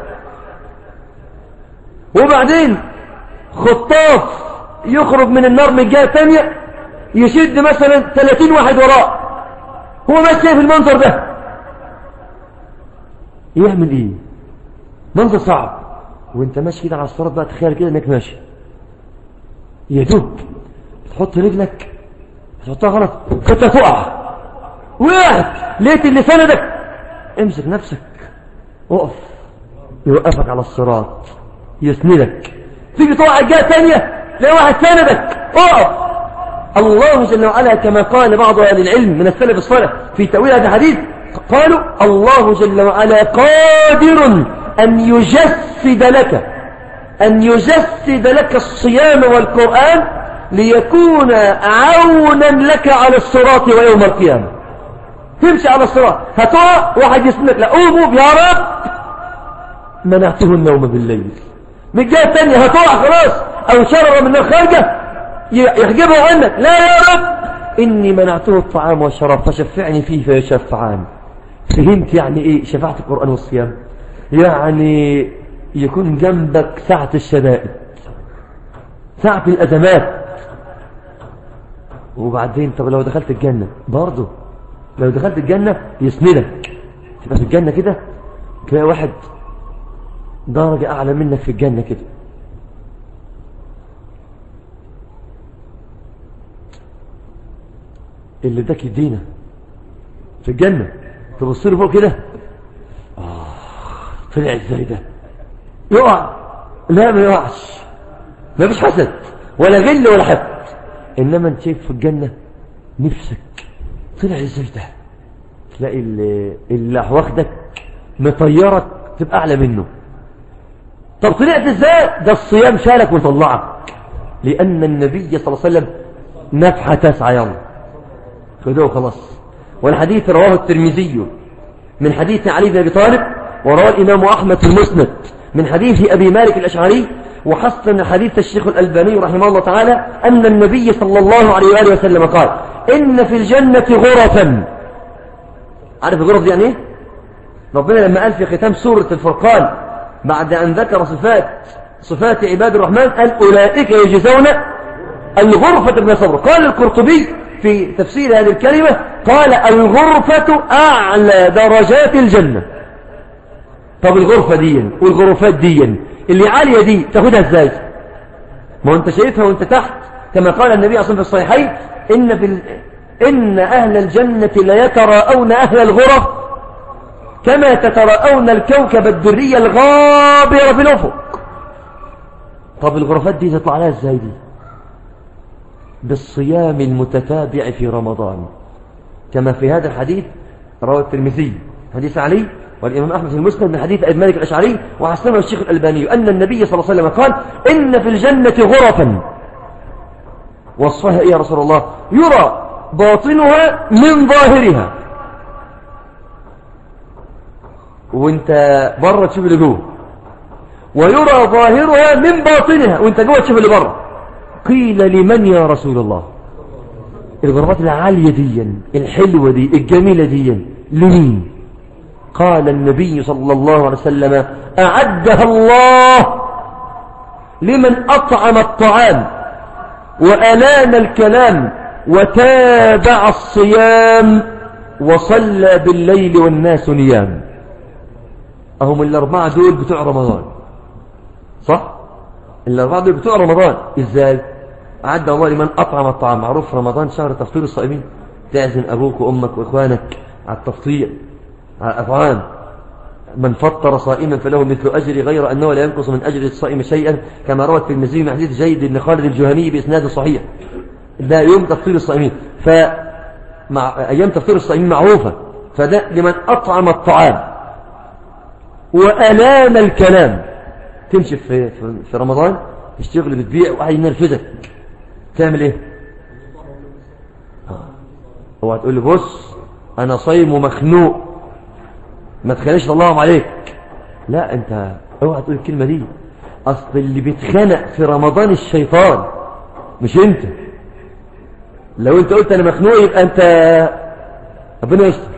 وبعدين خطاف يخرج من النار من الجهة الثانية يشد مثلا 30 واحد وراه هو ماشي في المنظر ده يعمل ايه منظر صعب وانت ماشي كده على الصراط بقى تخيل كده انك ماشي يا دوب تحط رجلك تحطها غلط كنت تقع وقعت لقيت اللي سندك امسك نفسك اقف يوقفك على الصراط يسندك تيجي تقع الجهه الثانيه تلاقي واحد سندك اقف الله جل وعلا كما قال بعض اهل العلم من السلف الصالح في تاويل هذا الحديث قالوا الله جل وعلا قادر ان يجسد لك ان يجسد لك الصيام والقران ليكون عونا لك على الصراط ويوم القيامه تمشي على الصراط هتقع واحد يسندك لا قوموا يا رب منعته النوم بالليل من الجهه الثانيه هتقع خلاص او شرر من الخارجه يحجبه عنك لا يا رب إني منعته الطعام والشراب فشفعني فيه فيشفعان فهمت يعني إيه شفاعة القرآن والصيام يعني يكون جنبك ساعة الشدائد ساعة الأزمات وبعدين طب لو دخلت الجنة برضه لو دخلت الجنة يسندك تبقى في الجنة كده تلاقي واحد درجة أعلى منك في الجنة كده اللي اداك يدينا في الجنة تبص له فوق كده آه طلع ازاي ده يقع لا ما يقعش ما فيش حسد ولا غل ولا حسد انما انت شايف في الجنة نفسك طلع ازاي ده تلاقي اللي, اللي واخدك مطيرك تبقى اعلى منه طب طلعت ازاي ده الصيام شالك وطلعك لان النبي صلى الله عليه وسلم نفحة تسعى يوم خذوه خلاص والحديث رواه الترمذي من حديث علي بن ابي طالب ورواه الامام احمد في المسند من حديث ابي مالك الاشعري وحسن حديث الشيخ الالباني رحمه الله تعالى ان النبي صلى الله عليه واله وسلم قال ان في الجنه غرفا عارف الغرف دي يعني ايه ربنا لما قال في ختام سوره الفرقان بعد ان ذكر صفات صفات عباد الرحمن قال اولئك يجزون الغرفه بما صبروا قال القرطبي في تفسير هذه الكلمة قال الغرفة أعلى درجات الجنة طب الغرفة دي والغرفات دي اللي عالية دي تاخدها ازاي ما انت شايفها وانت تحت كما قال النبي أصلا في الصحيحين إن, في ال... إن أهل الجنة ليتراءون أهل الغرف كما تتراءون الكوكب الدري الغابر في الأفق طب الغرفات دي تطلع لها ازاي دي بالصيام المتتابع في رمضان كما في هذا الحديث رواه الترمذي حديث علي والإمام أحمد في المسند من حديث أبي مالك الأشعري وحسنه الشيخ الألباني أن النبي صلى الله عليه وسلم قال إن في الجنة غرفا وصفها إيه يا رسول الله يرى باطنها من ظاهرها وانت بره تشوف اللي جوه ويرى ظاهرها من باطنها وانت جوه تشوف اللي بره قيل لمن يا رسول الله الغرفات العالية دي الحلوة دي الجميلة دي لمين قال النبي صلى الله عليه وسلم أعدها الله لمن أطعم الطعام وألان الكلام وتابع الصيام وصلى بالليل والناس نيام أهم الأربعة دول بتوع رمضان صح الأربعة دول بتوع رمضان إزاي عد الله لمن أطعم الطعام معروف رمضان شهر تفطير الصائمين تعزم أبوك وأمك وإخوانك على التفطير على الأطعام من فطر صائما فله مثل أجر غير أنه لا ينقص من أجر الصائم شيئا كما روت في المزيد من حديث جيد بن خالد الجهني بإسناد صحيح ده يوم تفطير الصائمين فمع أيام تفطير الصائمين معروفة فده لمن أطعم الطعام وألام الكلام تمشي في, في رمضان تشتغل بتبيع واحد ينرفزك تعمل ايه هو هتقول لي بص انا صايم ومخنوق ما تخليش اللهم عليك لا انت اوعى تقول الكلمه دي اصل اللي بيتخنق في رمضان الشيطان مش انت لو انت قلت انا مخنوق يبقى انت ربنا يستر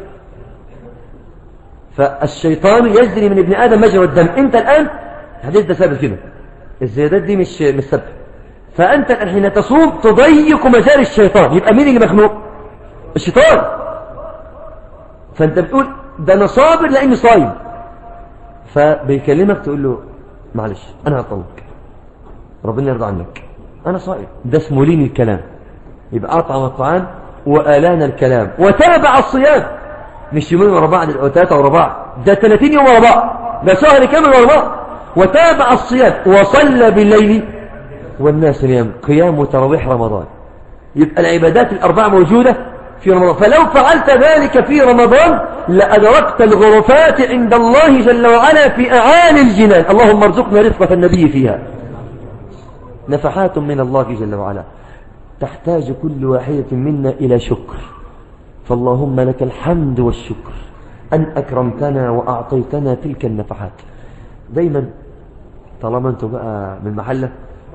فالشيطان يجري من ابن ادم مجرى الدم انت الان الحديث ده ثابت كده الزيادات دي مش مش ثابته فانت الان حين تصوم تضيق مجال الشيطان يبقى مين اللي مخنوق الشيطان فانت بتقول ده انا صابر لاني صايم فبيكلمك تقول له معلش انا هطلق ربنا يرضى عنك انا صائم ده اسمه لين الكلام يبقى اطعم الطعام والان الكلام وتابع الصيام مش يومين ورا بعض او ثلاثه ورا بعض ده 30 يوم ورا بعض ده شهر كامل ورا بعض وتابع الصيام وصلى بالليل والناس نيام قيام وتراويح رمضان يبقى العبادات الأربعة موجودة في رمضان فلو فعلت ذلك في رمضان لأدركت الغرفات عند الله جل وعلا في أعالي الجنان اللهم ارزقنا رفقة النبي فيها نفحات من الله جل وعلا تحتاج كل واحدة منا إلى شكر فاللهم لك الحمد والشكر أن أكرمتنا وأعطيتنا تلك النفحات دايما طالما انتوا بقى من محلة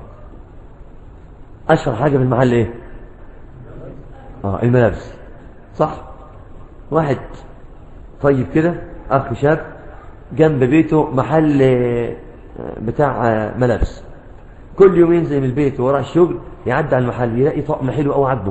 أشهر حاجة في المحل إيه آه الملابس صح واحد طيب كده أخ شاب جنب بيته محل بتاع ملابس كل يوم ينزل من البيت وراء الشغل يعدي على المحل يلاقي طقم حلو قوي عاجبه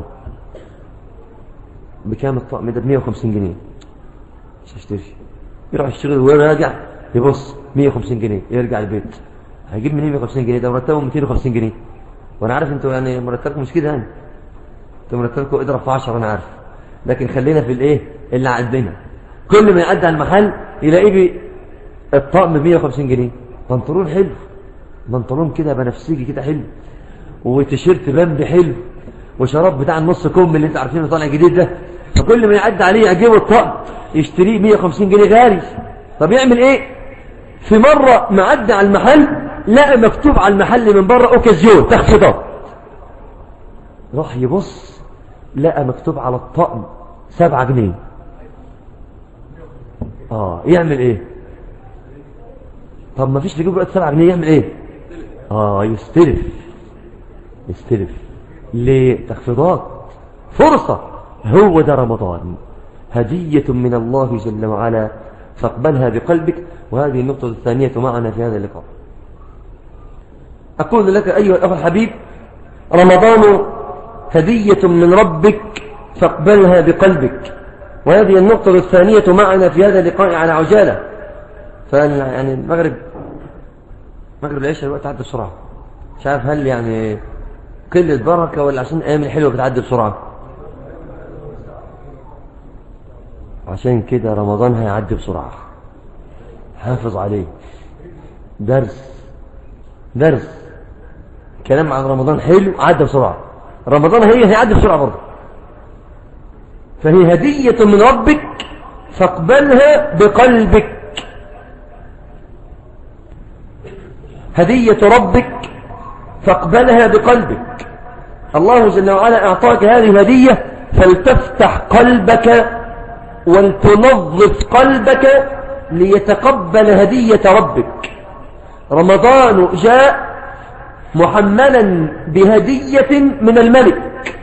بكام الطقم ده ب 150 جنيه مش هشتري يروح الشغل ويراجع يبص 150 جنيه يرجع البيت هيجيب منين 150 جنيه ده مرتبه 250 جنيه وانا عارف انتوا يعني مرتبكم مش كده يعني انتوا مرتبكم اضرب في 10 انا عارف لكن خلينا في الايه اللي عندنا كل ما يعدي على المحل يلاقيه بي الطقم ب 150 جنيه بنطلون حلو بنطلون كده بنفسجي كده حلو وتيشيرت بامبي حلو وشراب بتاع النص كم اللي انت عارفينه طالع جديد ده فكل ما يعدي عليه يعجبه الطقم يشتريه 150 جنيه غالي طب يعمل ايه في مرة معدي على المحل لقى مكتوب على المحل من بره اوكازيون تخفيضات راح يبص لقى مكتوب على الطقم سبعة جنيه اه يعمل ايه طب ما فيش تجيب رقم سبعة جنيه يعمل ايه اه يستلف يستلف ليه تخفيضات فرصة هو ده رمضان هدية من الله جل وعلا فاقبلها بقلبك وهذه النقطة الثانية معنا في هذا اللقاء أقول لك أيها الأخ الحبيب رمضان هدية من ربك فاقبلها بقلبك وهذه النقطة الثانية معنا في هذا اللقاء على عجالة فيعني المغرب مغرب العشاء الوقت عدى بسرعة مش عارف هل يعني قلة بركة ولا عشان الأيام الحلوة بتعدي بسرعة عشان كده رمضان هيعدي بسرعة حافظ عليه درس درس كلام عن رمضان حلو عدى بسرعة رمضان هي هيعدي بسرعة برضه فهي هدية من ربك فاقبلها بقلبك هدية ربك فاقبلها بقلبك الله جل وعلا أعطاك هذه الهدية فلتفتح قلبك ولتنظف قلبك ليتقبل هدية ربك رمضان جاء محملا بهدية من الملك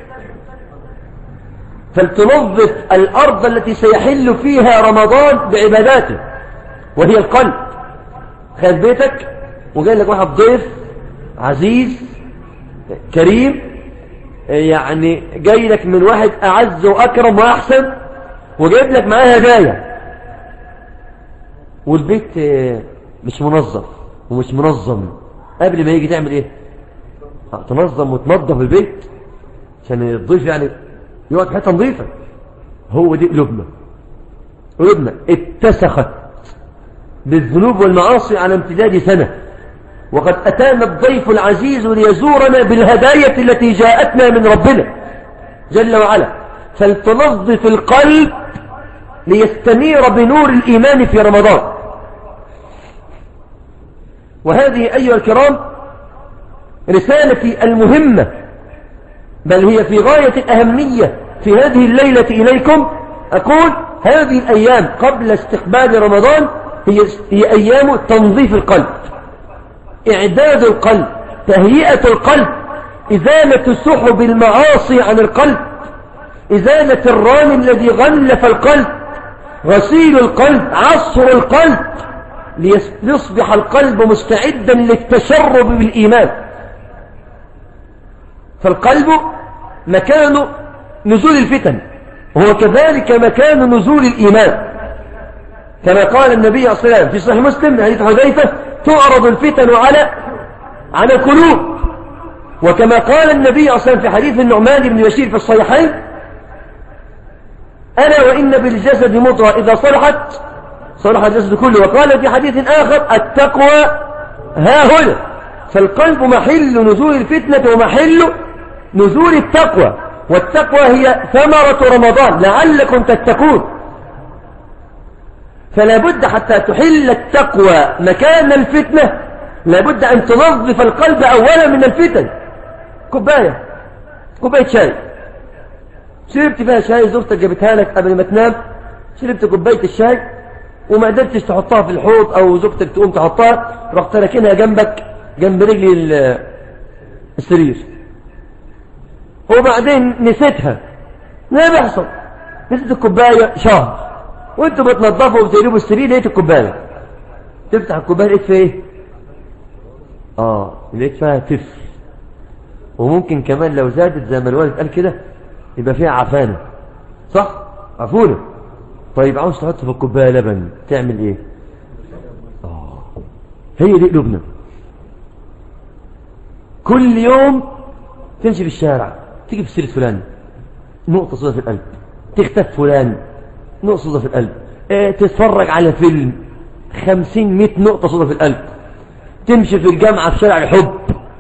فلتنظف الأرض التي سيحل فيها رمضان بعباداته وهي القلب خذ بيتك وجاي لك واحد ضيف عزيز كريم يعني جاي لك من واحد أعز وأكرم وأحسن وجايب لك معاه هدايا والبيت مش منظف ومش منظم قبل ما يجي تعمل ايه تنظم وتنظف البيت عشان الضيف يعني يقعد في حته نظيفه هو دي قلوبنا قلوبنا اتسخت بالذنوب والمعاصي على امتداد سنة وقد أتانا الضيف العزيز ليزورنا بالهدايا التي جاءتنا من ربنا جل وعلا فلتنظف القلب ليستنير بنور الإيمان في رمضان وهذه أيها الكرام رسالتي المهمة بل هي في غاية الأهمية في هذه الليلة إليكم أقول هذه الأيام قبل استقبال رمضان هي, هي أيام تنظيف القلب إعداد القلب تهيئة القلب إزالة سحب المعاصي عن القلب إزالة الران الذي غلف القلب غسيل القلب عصر القلب ليصبح القلب مستعدا للتشرب بالإيمان فالقلب مكان نزول الفتن وهو كذلك مكان نزول الإيمان كما قال النبي صلى الله عليه وسلم في صحيح مسلم حديث حذيفة تعرض الفتن على على القلوب وكما قال النبي صلى الله عليه وسلم في حديث النعمان بن بشير في الصحيحين ألا وإن بالجسد مضغة إذا صلحت صلح الجسد كله وقال في حديث آخر التقوى ها هنا فالقلب محل نزول الفتنة ومحل نزول التقوى والتقوى هي ثمرة رمضان لعلكم تتقون فلا بد حتى تحل التقوى مكان الفتنة لا بد أن تنظف القلب أولا من الفتن كوباية كوباية شاي شربت فيها شاي زوجتك جابتها لك قبل ما تنام شربت كوباية الشاي وما قدرتش تحطها في الحوض أو زوجتك تقوم تحطها رحت راكنها جنبك جنب رجل السرير وبعدين نسيتها لا بيحصل نسيت الكوباية شهر وانتوا بتنظفوا وبتقلبوا السرير لقيت الكوبايه تفتح الكوبايه لقيت فيها ايه اه لقيت فيها تف وممكن كمان لو زادت زي ما الوالد قال كده يبقى فيها عفانه صح عفونه طيب عاوز تحط في الكوبايه لبن تعمل ايه اه هي دي قلوبنا كل يوم تمشي في الشارع تيجي في سيره فلان نقطه صوره في القلب تختف فلان نقطة صدى في القلب اه تتفرج على فيلم خمسين مئة نقطة صدى في القلب تمشي في الجامعة في شارع الحب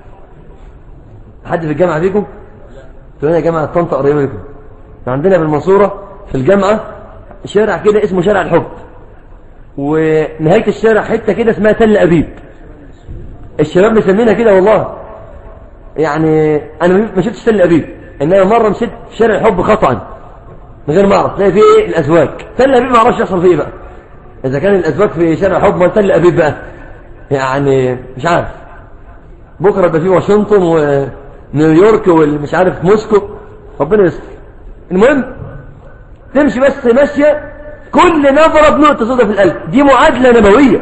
حد في الجامعة فيكم تقول يا جامعة طنطا قريبة لكم عندنا في المنصورة في الجامعة شارع كده اسمه شارع الحب ونهاية الشارع حتة كده اسمها تل أبيب الشباب مسمينها كده والله يعني أنا ما شفتش تل أبيب إنما مرة مشيت في شارع الحب خطأ من غير ما اعرف تلاقي فيه الازواج تل ابيب ما اعرفش يحصل فيه بقى اذا كان الازواج في شارع حب ما تل ابيب بقى يعني مش عارف بكره يبقى في واشنطن ونيويورك والمش عارف موسكو ربنا يستر المهم تمشي بس ماشيه كل نظره بنقطه سوداء في القلب دي معادله نبويه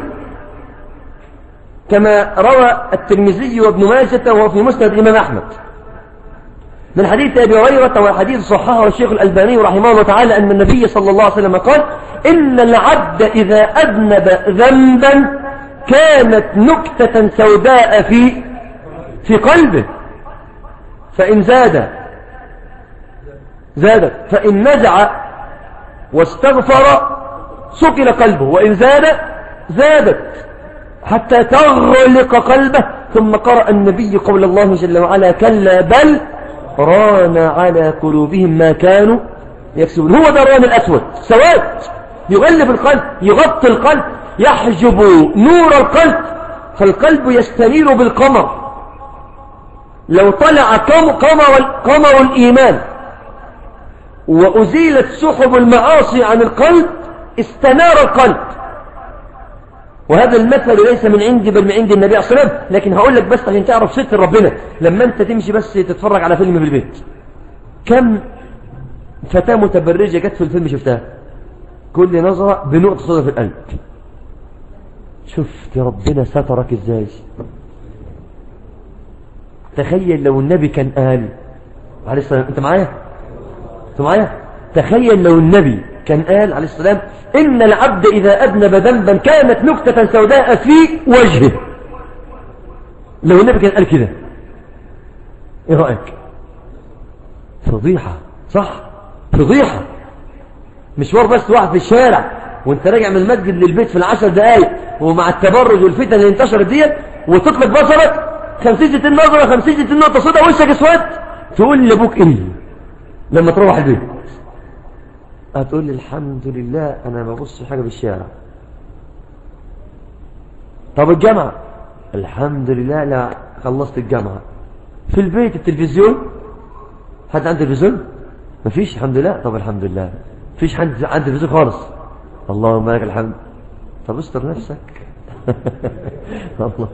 كما روى الترمذي وابن ماجه وهو في مسند الامام احمد من حديث أبي هريرة والحديث صححه الشيخ الألباني رحمه الله تعالى أن النبي صلى الله عليه وسلم قال إن العبد إذا أذنب ذنبا كانت نكتة سوداء في في قلبه فإن زاد زادت فإن نزع واستغفر سكن قلبه وإن زاد زادت حتى تغلق قلبه ثم قرأ النبي قول الله جل وعلا كلا بل ران على قلوبهم ما كانوا يكسبون هو ده الران الأسود سواد يغلب القلب يغطي القلب يحجب نور القلب فالقلب يستنير بالقمر لو طلع قمر, قمر الإيمان وأزيلت سحب المعاصي عن القلب استنار القلب وهذا المثل ليس من عندي بل من عند النبي صلى الله عليه وسلم لكن هقول لك بس عشان تعرف ستر ربنا لما انت تمشي بس تتفرج على فيلم في البيت كم فتاة متبرجة جت في الفيلم شفتها كل نظرة بنقطة صدى في القلب شفت ربنا سترك ازاي تخيل لو النبي كان قال عليه السلام انت معايا انت معايا تخيل لو النبي كان قال عليه السلام إن العبد إذا أذنب ذنبا كانت نكتة سوداء في وجهه لو النبي كان قال كده ايه رأيك فضيحة صح فضيحة مشوار بس واحد في الشارع وانت راجع من المسجد للبيت في العشر دقايق ومع التبرج والفتن اللي انتشرت ديت وتطلق بصرك 50 60 نظرة 50 60 نقطة صدى وشك اسود تقول لابوك ايه لما تروح البيت هتقول لي الحمد لله انا ما ببص حاجة بالشارع طب الجامعة الحمد لله لا خلصت الجامعة في البيت التلفزيون حد عنده تلفزيون مفيش الحمد لله طب الحمد لله مفيش حد عنده تلفزيون خالص اللهم لك الحمد طب استر نفسك الله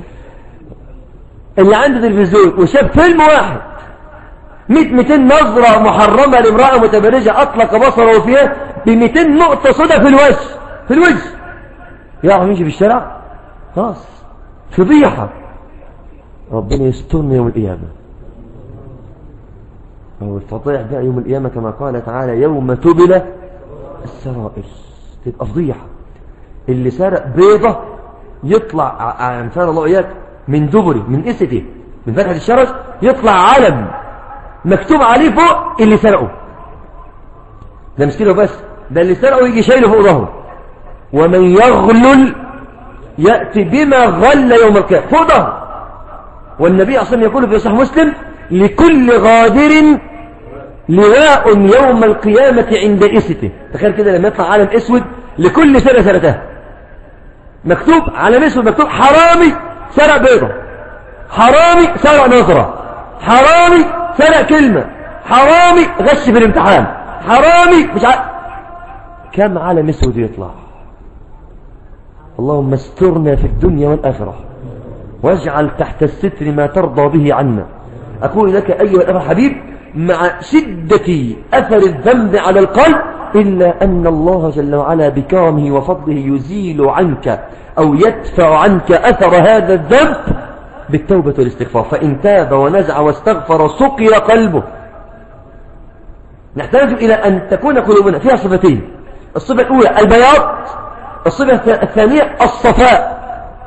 اللي عنده تلفزيون وشاف فيلم واحد 100 200 نظرة محرمة لامرأة متبرجة أطلق بصره فيها ب 200 نقطة صدى في الوجه في الوجه يعرف يمشي في الشارع خلاص فضيحة ربنا يسترنا يوم القيامة هو الفضيح ده يوم القيامة كما قال تعالى يوم تبلى السرائر تبقى فضيحة اللي سرق بيضة يطلع عن فعل الله إياك من دبري من إسته من فتحة الشرج يطلع علم مكتوب عليه فوق اللي سرقه ده مش كده بس ده اللي سرقه يجي شايله فوق ظهره ومن يغلل يأتي بما غل يوم القيامة فوق ظهره والنبي أصلا يقول في صحيح مسلم لكل غادر لواء يوم القيامة عند إسته تخيل كده لما يطلع عالم اسود لكل سنة سنتها مكتوب على اسود مكتوب حرامي سرق بيضة حرامي سرق نظرة حرامي سرق كلمة حرامي غش في الامتحان حرامي مش عارف كم عالم اسود يطلع اللهم استرنا في الدنيا والآخرة واجعل تحت الستر ما ترضى به عنا أقول لك أيها الأخ الحبيب مع شدة أثر الذنب على القلب إلا أن الله جل وعلا بكرمه وفضله يزيل عنك أو يدفع عنك أثر هذا الذنب بالتوبة والاستغفار فإن تاب ونزع واستغفر سقي قلبه نحتاج إلى أن تكون قلوبنا فيها صفتين الصفة الأولى البياض الصفة الثانية الصفاء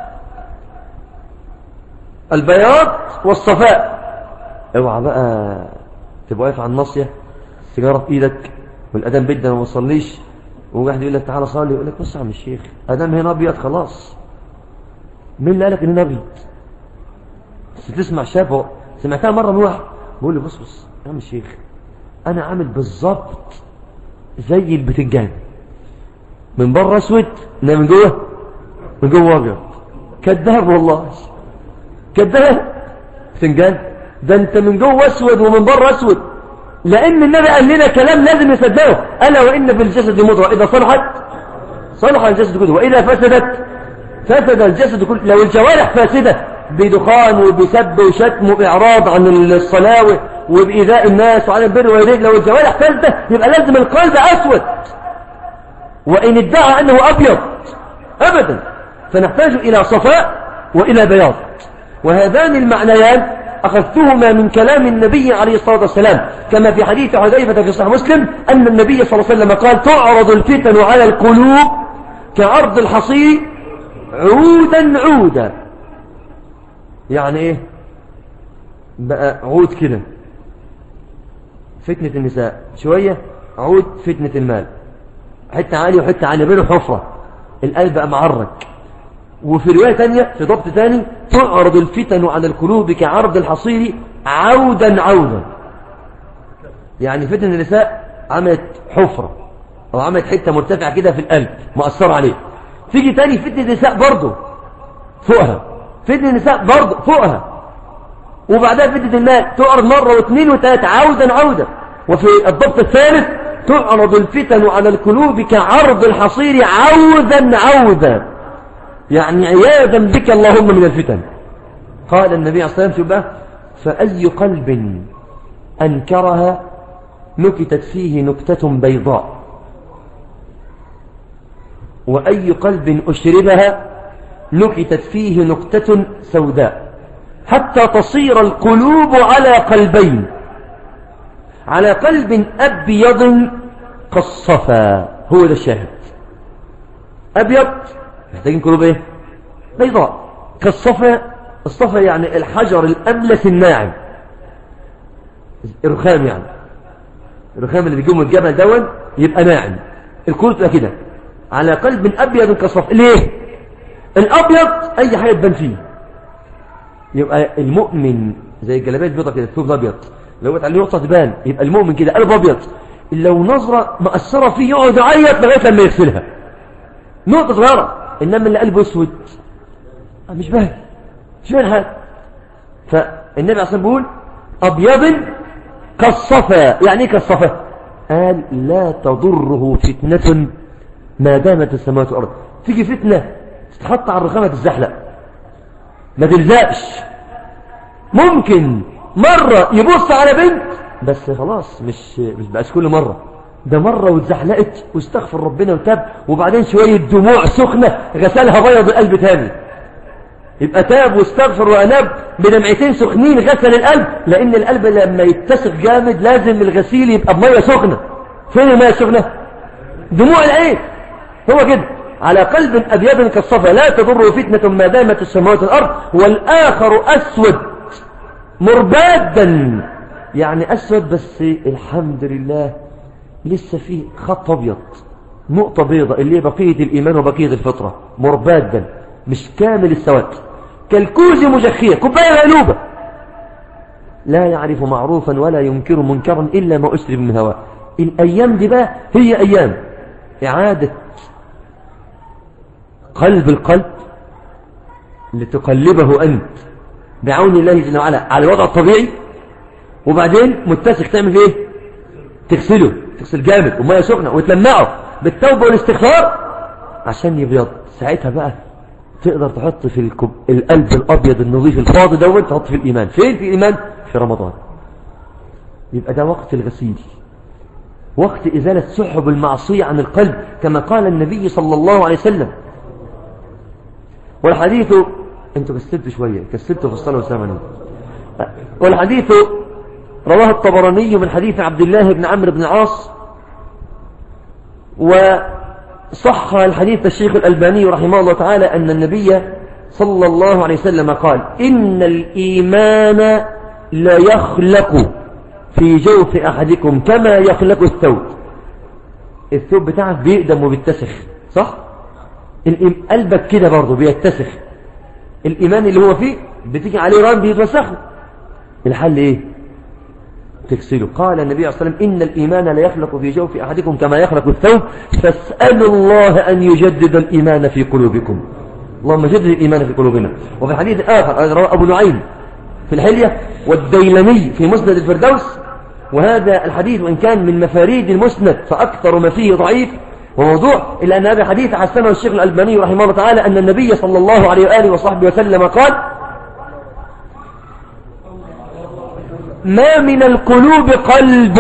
البياض والصفاء اوعى بقى تبقى واقف على الناصية سيجارة في ايدك والأدم بدا ما وصليش وواحد يقول لك تعالى صلي يقول لك بص يا عم الشيخ أدم هنا أبيض خلاص مين اللي قالك إن هنا أبيض بس تسمع شافه سمعتها مرة من واحد بقول لي بص بص يا عم الشيخ أنا عامل بالظبط زي البتنجان من بره أسود إنما من جوه من جوه أبيض كذاب والله كذاب بتنجان ده انت من جوه اسود ومن بره اسود لان النبي قال لنا كلام لازم نصدقه الا وان في الجسد مضغه اذا صلحت صلح الجسد كله واذا فسدت فسد الجسد كله لو الجوارح فاسده بدخان وبسب وشتم واعراض عن الصلاه وبايذاء الناس وعن البر والرجل لو الجوارح فاسده يبقى لازم القلب اسود وان ادعى انه ابيض ابدا فنحتاج الى صفاء والى بياض وهذان المعنيان أخذتهما من كلام النبي عليه الصلاة والسلام كما في حديث حذيفة في صحيح مسلم أن النبي صلى الله عليه وسلم قال تعرض الفتن على القلوب كعرض الحصير عودا عودا يعني ايه بقى عود كده فتنة النساء شوية عود فتنة المال حتة عالية وحتة عالية بينه حفرة القلب بقى معرك وفي رواية تانية في ضبط تاني تعرض الفتن على القلوب كعرض الحصير عودا عودا يعني فتن النساء عملت حفرة أو عملت حتة مرتفعة كده في القلب مؤثرة عليه تيجي تاني فتن النساء برضه فوقها فتن النساء برضه فوقها وبعدها فتنة المال تعرض مرة واثنين وثلاثة عودا عودا وفي الضبط الثالث تعرض الفتن على القلوب كعرض الحصير عودا عودا يعني عياذا بك اللهم من الفتن قال النبي عليه الصلاة والسلام شبه فأي قلب أنكرها نكتت فيه نكتة بيضاء وأي قلب أشربها نكتت فيه نكتة سوداء حتى تصير القلوب على قلبين على قلب أبيض كالصفا هو ده الشاهد أبيض محتاجين قلوب إيه بيضاء كالصفا الصفا يعني الحجر الأملس الناعم الرخام يعني الرخام اللي بيجيبه من الجبل دون يبقى ناعم الكل تبقى كده على قلب أبيض كالصفا ليه الأبيض أي حاجة تبان فيه يبقى المؤمن زي الجلابيه البيضاء كده الثوب الابيض لو عليه نقطه تبان يبقى المؤمن كده قلب ابيض لو نظره مأثره فيه يقعد يعيط لغايه لما يغسلها نقطه صغيره انما اللي قلبه اسود مش باين مش باين حاجه فالنبي عليه الصلاه بيقول ابيض كالصفا يعني ايه كالصفا قال لا تضره فتنه ما دامت السماوات والارض تيجي فتنه تتحط على الرخامه تتزحلق ما تلزقش ممكن مرة يبص على بنت بس خلاص مش مش بقاش كل مرة ده مرة واتزحلقت واستغفر ربنا وتاب وبعدين شوية دموع سخنة غسلها بيض القلب تاني يبقى تاب واستغفر وأناب بدمعتين سخنين غسل القلب لأن القلب لما يتسخ جامد لازم الغسيل يبقى بمية سخنة فين المية السخنة دموع العين هو كده على قلب أبيض كالصفا لا تضر فتنة ما دامت السماوات والأرض والآخر أسود مربادا يعني أسود بس الحمد لله لسه فيه خط أبيض نقطة بيضة اللي هي بقية الإيمان وبقية الفطرة مربادا مش كامل السواد كالكوز مجخية كوباية مقلوبة لا يعرف معروفا ولا ينكر منكرا إلا ما أسرب من هواه الأيام دي بقى هي أيام إعادة قلب القلب لتقلبه أنت بعون الله جل وعلا على الوضع الطبيعي وبعدين متسخ تعمل ايه تغسله تغسل جامد وميه سخنه وتلمعه بالتوبه والاستغفار عشان يبيض ساعتها بقى تقدر تحط في الكب... القلب الابيض النظيف الفاضي دوت تحط في الايمان فين في الايمان في رمضان يبقى ده وقت الغسيل وقت ازاله سحب المعصيه عن القلب كما قال النبي صلى الله عليه وسلم والحديث انتوا كسلتوا شوية كسلتوا في الصلاة والسلام والحديث رواه الطبراني من حديث عبد الله بن عمرو بن عاص وصح الحديث الشيخ الألباني رحمه الله تعالى أن النبي صلى الله عليه وسلم قال إن الإيمان لا يخلق في جوف أحدكم كما يخلق الثوب الثوب بتاعك بيقدم وبيتسخ صح؟ قلبك كده برضه بيتسخ الإيمان اللي هو فيه بتيجي عليه ران بيتوسخه الحل إيه تغسله قال النبي عليه الصلاة والسلام إن الإيمان لا يخلق في جوف أحدكم كما يخلق الثوب فاسألوا الله أن يجدد الإيمان في قلوبكم اللهم جدد الإيمان في قلوبنا وفي حديث آخر رواه أبو نعيم في الحلية والديلمي في مسند الفردوس وهذا الحديث وإن كان من مفاريد المسند فأكثر ما فيه ضعيف وموضوع إلا أن هذا حديث حسنه الشيخ الألباني رحمه الله تعالى أن النبي صلى الله عليه وآله وصحبه وسلم قال ما من القلوب قلب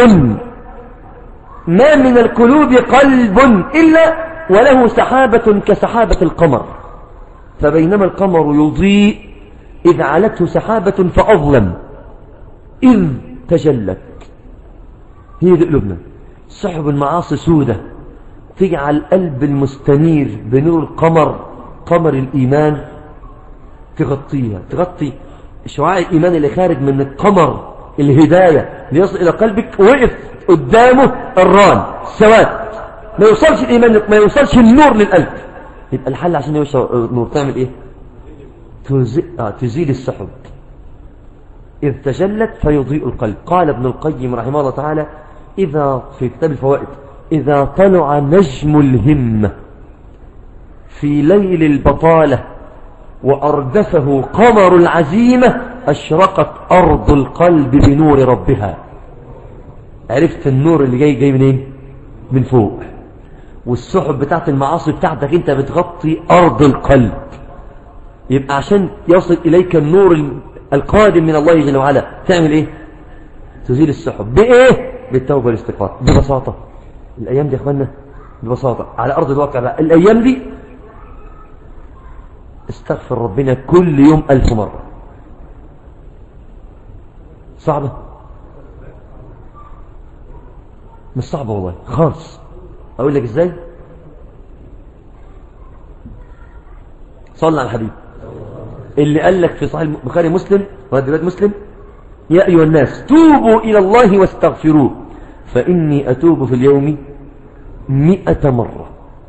ما من القلوب قلب إلا وله سحابة كسحابة القمر فبينما القمر يضيء إذ علته سحابة فأظلم إذ تجلت هي ذي قلوبنا سحب المعاصي سودة تجعل قلب المستنير بنور القمر قمر الإيمان تغطيها تغطي شعاع الإيمان اللي خارج من القمر الهداية ليصل إلى قلبك وقف قدامه الران السواد ما يوصلش الإيمان ما يوصلش النور للقلب يبقى الحل عشان يوصل النور تعمل إيه آه تزيل السحب إذ تجلت فيضيء القلب قال ابن القيم رحمه الله تعالى إذا في كتاب الفوائد إذا طلع نجم الهمة في ليل البطالة وأردفه قمر العزيمة أشرقت أرض القلب بنور ربها عرفت النور اللي جاي جاي منين من فوق والسحب بتاعت المعاصي بتاعتك انت بتغطي أرض القلب يبقى عشان يصل إليك النور القادم من الله جل وعلا تعمل ايه تزيل السحب بإيه بالتوبة والاستغفار ببساطة الأيام دي يا أخوانا ببساطة على أرض الواقع بقى الأيام دي استغفر ربنا كل يوم ألف مرة صعبة مش صعبة والله خالص أقول لك إزاي صلى على الحبيب اللي قال لك في صحيح البخاري مسلم وهذا مسلم يا أيها الناس توبوا إلى الله واستغفروه فإني أتوب في اليوم مئة مرة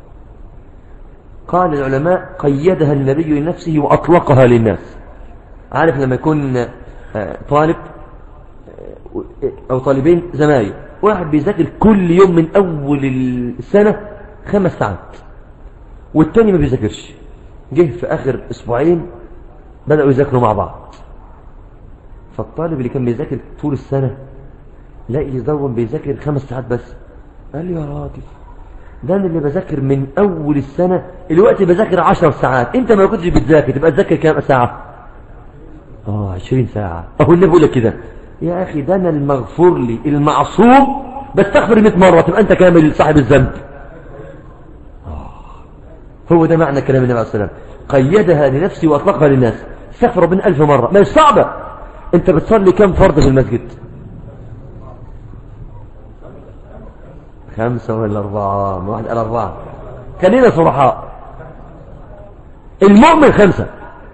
قال العلماء قيدها النبي لنفسه وأطلقها للناس عارف لما يكون آه، طالب آه، أو طالبين زمايل واحد بيذاكر كل يوم من أول السنة خمس ساعات والتاني ما بيذاكرش جه في آخر أسبوعين بدأوا يذاكروا مع بعض فالطالب اللي كان بيذاكر طول السنة لاقي يزون بيذاكر خمس ساعات بس قال لي يا راجل ده انا اللي بذاكر من اول السنة الوقت بذاكر عشر ساعات انت ما كنتش بتذاكر تبقى تذاكر كام ساعة اه عشرين ساعة اهو اللي بقول لك كده يا اخي ده انا المغفور لي المعصوم بستغفر 100 مرة تبقى انت كامل صاحب الذنب آه. هو ده معنى كلام النبي عليه الصلاة والسلام قيدها لنفسي واطلقها للناس استغفر ربنا ألف مرة ما هي صعبة انت بتصلي كم فرض في المسجد خمسة ولا أربعة ما واحد قال أربعة خلينا صرحاء المؤمن خمسة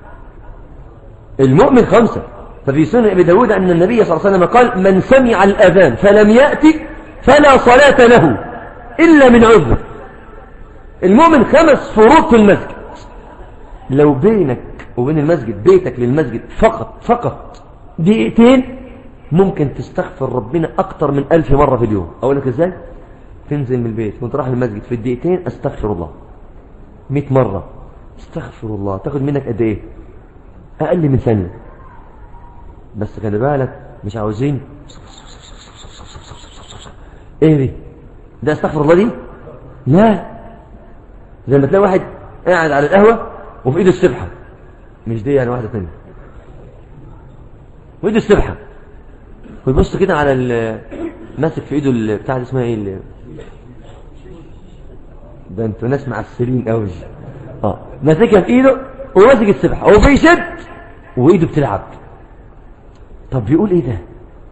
المؤمن خمسة ففي سنة أبي داود أن النبي صلى الله عليه وسلم قال من سمع الأذان فلم يأتي فلا صلاة له إلا من عذر المؤمن خمس فروض في المسجد لو بينك وبين المسجد بيتك للمسجد فقط فقط دقيقتين ممكن تستغفر ربنا أكتر من ألف مرة في اليوم أقول لك إزاي تنزل من البيت وانت رايح المسجد في الدقيقتين استغفر الله 100 مرة استغفر الله تاخد منك قد ايه اقل من ثانية بس خلي بالك مش عاوزين ايه دي ده استغفر الله دي لا زي ما تلاقي واحد قاعد على القهوة وفي ايده السبحة مش دي يعني واحدة ثانية وايده السبحة ويبص كده على ماسك في ايده بتاع دي اسمها ايه ده انتوا ناس معسرين قوي اه ماسكها في ايده وماسك السبحه وبيشد وايده بتلعب طب بيقول ايه ده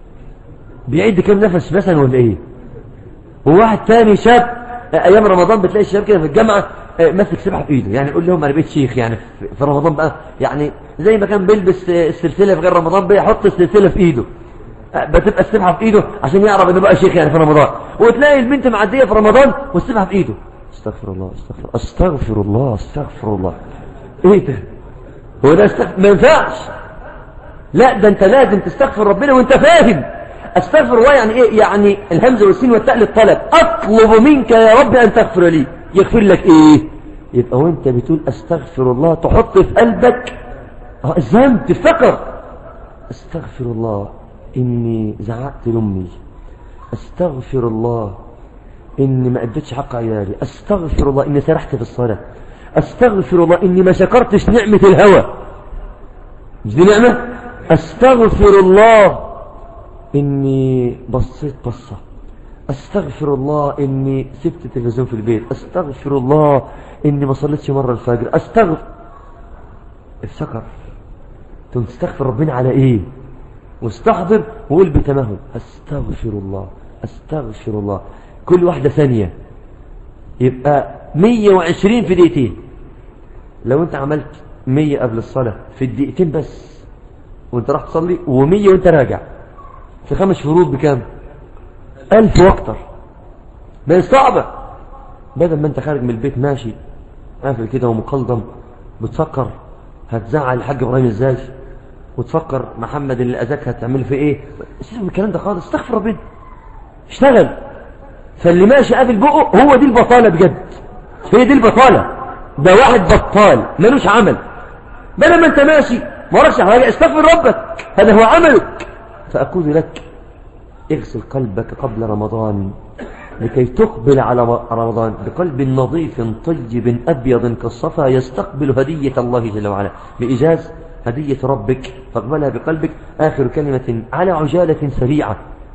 بيعد كام نفس مثلا ولا ايه وواحد تاني شاب ايام رمضان بتلاقي الشباب كده في الجامعه آه، ماسك سبحه في ايده يعني يقول لهم انا بقيت شيخ يعني في رمضان بقى يعني زي ما كان بيلبس السلسله في غير رمضان بيحط السلسله في ايده آه، بتبقى السبحه في ايده عشان يعرف انه بقى شيخ يعني في رمضان وتلاقي البنت معديه في رمضان والسبحه في ايده استغفر الله استغفر استغفر الله استغفر الله ايه ده هو ده استغفر ما ينفعش لا ده انت لازم تستغفر ربنا وانت فاهم استغفر الله يعني ايه يعني الهمزه والسين والتاء للطلب اطلب منك يا رب ان تغفر لي يغفر لك ايه يبقى وانت بتقول استغفر الله تحط في قلبك اه الذنب تفتكر استغفر الله اني زعقت لامي استغفر الله إني ما أديتش حق عيالي أستغفر الله إني سرحت في الصلاة أستغفر الله إني ما شكرتش نعمة الهوى مش دي نعمة أستغفر الله إني بصيت بصة أستغفر الله إني سبت التلفزيون في البيت أستغفر الله إني ما صليتش مرة الفجر أستغفر افتكر ثم تستغفر ربنا على إيه واستحضر وقول بتمهل أستغفر الله أستغفر الله كل واحدة ثانية يبقى 120 في دقيقتين لو انت عملت 100 قبل الصلاة في الدقيقتين بس وانت راح تصلي و100 وانت راجع في خمس فروض بكام ألف واكتر ما صعبة بدل ما انت خارج من البيت ماشي قافل كده ومقلدم بتفكر هتزعل الحاج ابراهيم ازاي وتفكر محمد اللي اذاك هتعمل في ايه سيبك من الكلام ده خالص استغفر ربنا اشتغل فاللي ماشي قافل بقه هو دي البطالة بجد هي دي البطالة ده واحد بطال ملوش عمل بدل ما انت ماشي ما وراكش حاجة استغفر ربك هذا هو عملك فأقول لك اغسل قلبك قبل رمضان لكي تقبل على رمضان بقلب نظيف طيب أبيض كالصفا يستقبل هدية الله جل وعلا بإجاز هدية ربك فاقبلها بقلبك آخر كلمة على عجالة سريعة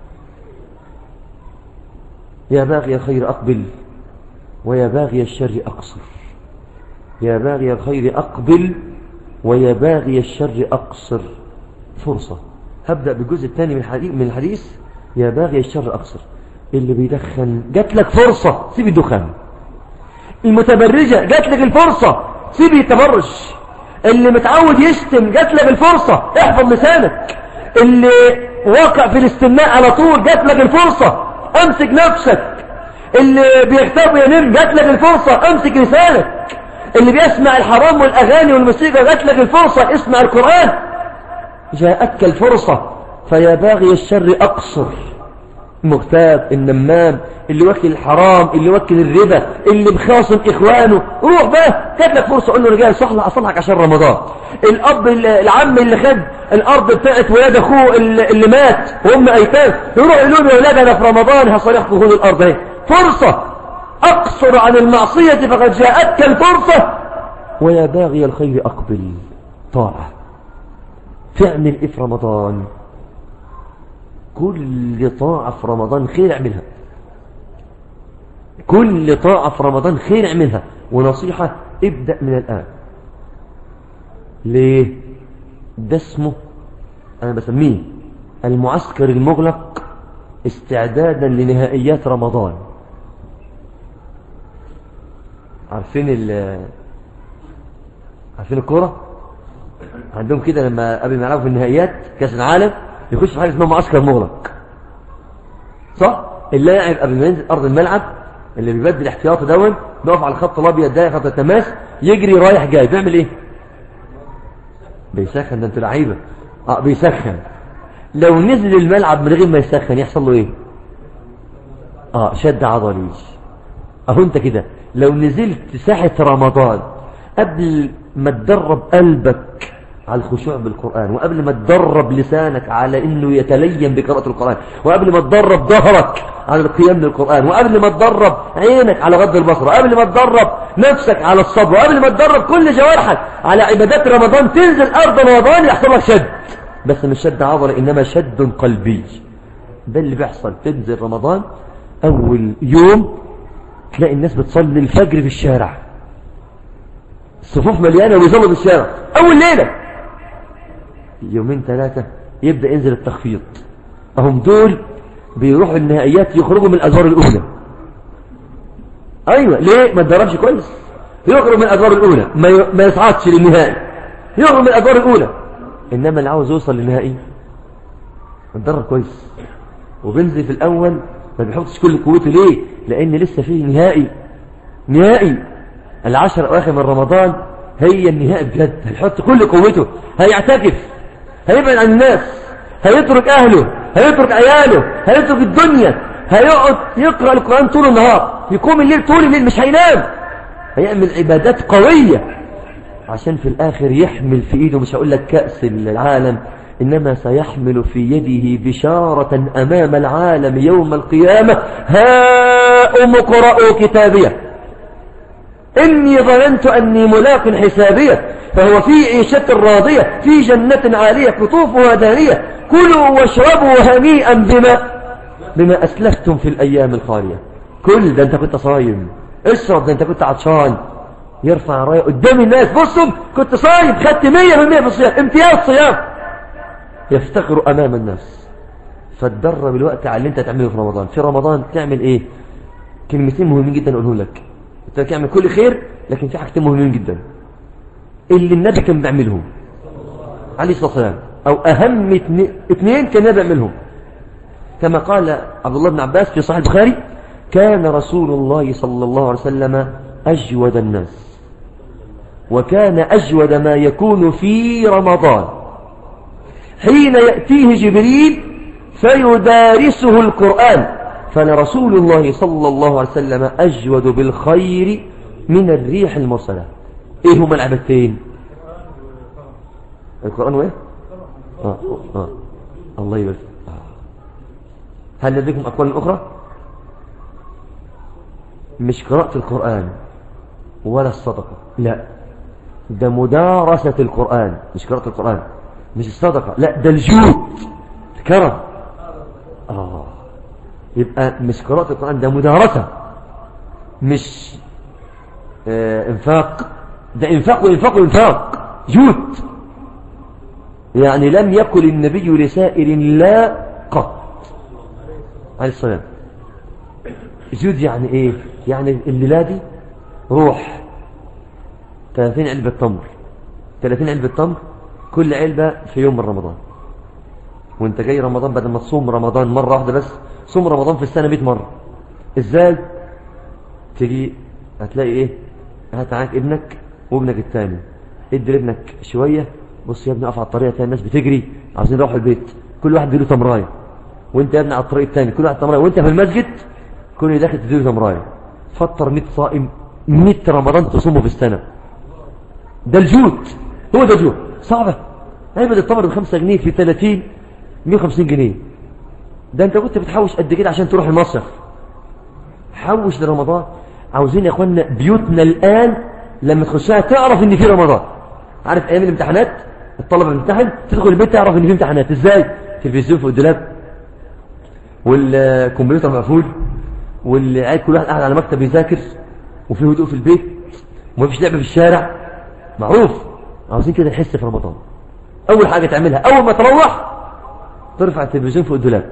يا باغي الخير أقبل ويا باغي الشر أقصر يا باغي الخير أقبل ويا باغي الشر أقصر فرصة هبدأ بالجزء الثاني من الحديث, من الحديث يا باغي الشر أقصر اللي بيدخن جات لك فرصة سيب الدخان المتبرجة جات لك الفرصة سيب التبرج اللي متعود يشتم جات لك الفرصة احفظ لسانك اللي واقع في الاستماع على طول جات لك الفرصة امسك نفسك اللي بيغتاب وينم جات لك الفرصة امسك لسانك اللي بيسمع الحرام والاغاني والموسيقى جات لك الفرصة اسمع القرآن جاءتك الفرصة فيا باغي الشر اقصر مغتاب النمام اللي وكل الحرام اللي وكل الربا اللي مخاصم اخوانه روح بقى جات لك فرصه قول له رجال صلح اصلحك عشان رمضان الاب العم اللي خد الارض بتاعت ولاد اخوه اللي مات وهم ايتام يروح يقول له يا ولاد انا في رمضان هصالحكم خذوا الارض اهي فرصه اقصر عن المعصيه فقد جاءتك الفرصه ويا باغي الخير اقبل طاعه تعمل ايه في رمضان كل طاعة في رمضان خير اعملها كل طاعة في رمضان خير اعملها ونصيحة ابدأ من الآن ليه ده اسمه أنا بسميه المعسكر المغلق استعدادا لنهائيات رمضان عارفين ال عارفين الكرة عندهم كده لما قبل ما يلعبوا في النهائيات كاس العالم يخش في حاجه اسمها معسكر مغلق صح اللاعب قبل ما ينزل ارض الملعب اللي بيبدل احتياطه دون بيقف على الخط الابيض ده خط التماس يجري رايح جاي بيعمل ايه بيسخن ده انت لعيبه اه بيسخن لو نزل الملعب من غير ما يسخن يحصل له ايه اه شد عضلي اهو انت كده لو نزلت ساحه رمضان قبل ما تدرب قلبك على الخشوع بالقرآن وقبل ما تدرب لسانك على انه يتلين بقراءة القرآن وقبل ما تدرب ظهرك على القيام بالقرآن وقبل ما تدرب عينك على غض البصر وقبل ما تدرب نفسك على الصبر وقبل ما تدرب كل جوارحك على عبادات رمضان تنزل أرض رمضان يحصل لك شد بس مش شد عضلة إنما شد قلبي ده اللي بيحصل تنزل رمضان أول يوم تلاقي الناس بتصلي الفجر في الشارع الصفوف مليانة ويصلوا في الشارع أول ليلة يومين ثلاثة يبدأ ينزل التخفيض هم دول بيروحوا النهائيات يخرجوا من الأدوار الأولى أيوة ليه ما تدربش كويس يخرج من الأدوار الأولى ما ما يصعدش للنهائي يخرج من الأدوار الأولى إنما اللي عاوز يوصل للنهائي متدرب كويس وبينزل في الأول ما بيحطش كل قوته ليه لأن لسه فيه نهائي نهائي العشر أواخر من رمضان هي النهائي بجد هيحط كل قوته هيعتكف هيبعد عن الناس هيترك أهله هيترك عياله هيترك الدنيا هيقعد يقرأ القرآن طول النهار يقوم الليل طول الليل مش هينام هيعمل عبادات قوية عشان في الآخر يحمل في إيده مش هقول لك كأس العالم إنما سيحمل في يده بشارة أمام العالم يوم القيامة ها أم قرأوا كتابية إني ظننت أني ملاق حسابية فهو في عيشة راضية في جنة عالية قطوفها دانية كلوا واشربوا هنيئا بما بما أسلفتم في الأيام الخالية كل ده أنت كنت صايم اشرب ده أنت كنت عطشان يرفع رايه قدام الناس بصوا كنت صايم خدت مية بالمية في الصيام امتياز صيام يفتخر أمام الناس فتدرب الوقت على اللي انت تعمله في رمضان في رمضان تعمل ايه كلمتين مهمين جدا اقوله لك انت تعمل كل خير لكن في حاجتين مهمين جدا اللي النبي كان بيعملهم عليه الصلاة والسلام أو أهم اثنين كان بيعملهم كما قال عبد الله بن عباس في صحيح البخاري كان رسول الله صلى الله عليه وسلم أجود الناس وكان أجود ما يكون في رمضان حين يأتيه جبريل فيدارسه القرآن فلرسول الله صلى الله عليه وسلم أجود بالخير من الريح المرسلة ايه هما العبادتين القرآن وايه آه. آه. الله يبارك آه. هل لديكم أقوال أخرى مش قراءة القرآن ولا الصدقة لا ده مدارسة القرآن مش قراءة القرآن مش الصدقة لا ده الجود الكرم آه يبقى مش قراءة القرآن ده مدارسة مش آه انفاق ده انفاق وانفاق وانفاق جود يعني لم يقل النبي لسائر لا قط عليه الصلاة جود يعني ايه يعني الليلة دي روح 30 علبة تمر 30 علبة تمر كل علبة في يوم من رمضان وانت جاي رمضان بدل ما تصوم رمضان مرة واحدة بس صوم رمضان في السنة 100 مرة ازاي تجي هتلاقي ايه هات معاك ابنك وابنك الثاني ادي لابنك شوية بص يا ابني اقف على الطريقة تاني الناس بتجري عاوزين يروحوا البيت كل واحد يديله تمرايه وانت يا ابني على الطريق الثاني كل واحد تمرايه وانت في المسجد كل داخل تديله تمرايه فطر 100 صائم 100 رمضان تصومه في السنة ده الجود هو ده الجود صعبة عيبة التمر ب 5 جنيه في 30 150 جنيه ده انت كنت بتحوش قد كده عشان تروح المصيف حوش لرمضان عاوزين يا اخوانا بيوتنا الان لما تخشها تعرف ان في رمضان عارف ايام الامتحانات الطلبه بتمتحن تدخل البيت تعرف ان في امتحانات ازاي تلفزيون في الدولاب والكمبيوتر مقفول واللي قاعد كل واحد قاعد على مكتب يذاكر وفي هدوء في البيت ومفيش لعب في الشارع معروف عاوزين كده نحس في رمضان اول حاجه تعملها اول ما تروح ترفع التلفزيون فوق الدولاب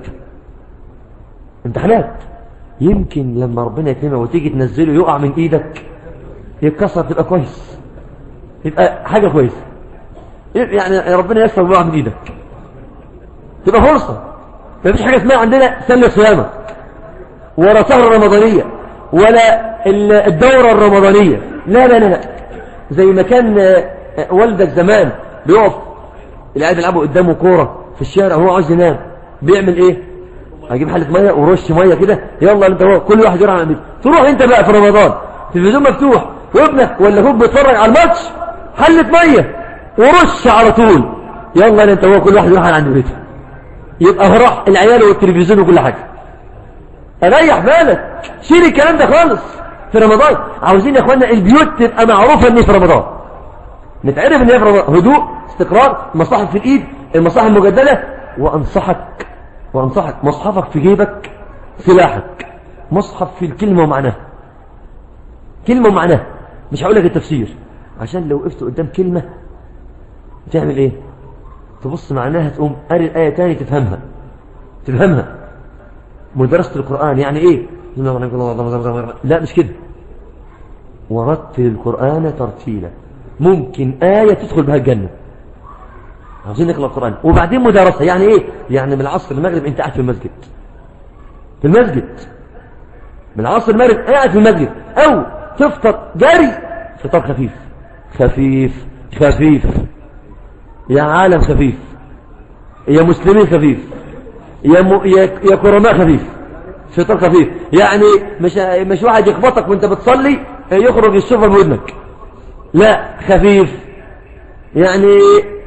امتحانات يمكن لما ربنا يكرمه وتيجي تنزله يقع من ايدك يتكسر تبقى كويس يبقى حاجه كويسه يعني ربنا يسر ويقع من ايدك تبقى فرصه ما فيش حاجه اسمها عندنا سنه صيامه ولا سهره رمضانيه ولا الدوره الرمضانيه لا لا لا لا زي ما كان والدك زمان بيقف العيال بيلعبوا قدامه كوره في الشارع وهو عاوز ينام بيعمل ايه هجيب حله ميه ورش ميه كده يلا انت هو كل واحد يروح عند تروح انت بقى في رمضان التلفزيون مفتوح وابنك ولا اخوك بيتفرج على الماتش حله ميه ورش على طول يلا انت هو كل واحد يروح عند بيته يبقى راح العيال والتلفزيون وكل حاجه ريح بالك شيل الكلام ده خالص في رمضان عاوزين يا اخوانا البيوت تبقى معروفه ان في رمضان نتعرف ان هي في رمضان هدوء استقرار مصاحف في الايد المصاحف المجدده وانصحك وانصحك مصحفك في جيبك سلاحك مصحف في الكلمه ومعناها كلمه ومعناها مش هقول لك التفسير عشان لو وقفت قدام كلمه تعمل ايه تبص معناها تقوم قاري الايه تاني تفهمها تفهمها مدرسه القران يعني ايه لا مش كده ورتل القرآن ترتيلا ممكن آية تدخل بها الجنة عاوزين نقرأ القرآن وبعدين مدارسة يعني ايه يعني من العصر المغرب انت قاعد في المسجد في المسجد من العصر المغرب قاعد في المسجد او تفطر جري فطار خفيف خفيف خفيف يا عالم خفيف يا مسلمين خفيف يا, م... يا... يا كرماء خفيف فطار خفيف يعني مش مش واحد يخبطك وانت بتصلي يخرج الشفر من ودنك لا خفيف يعني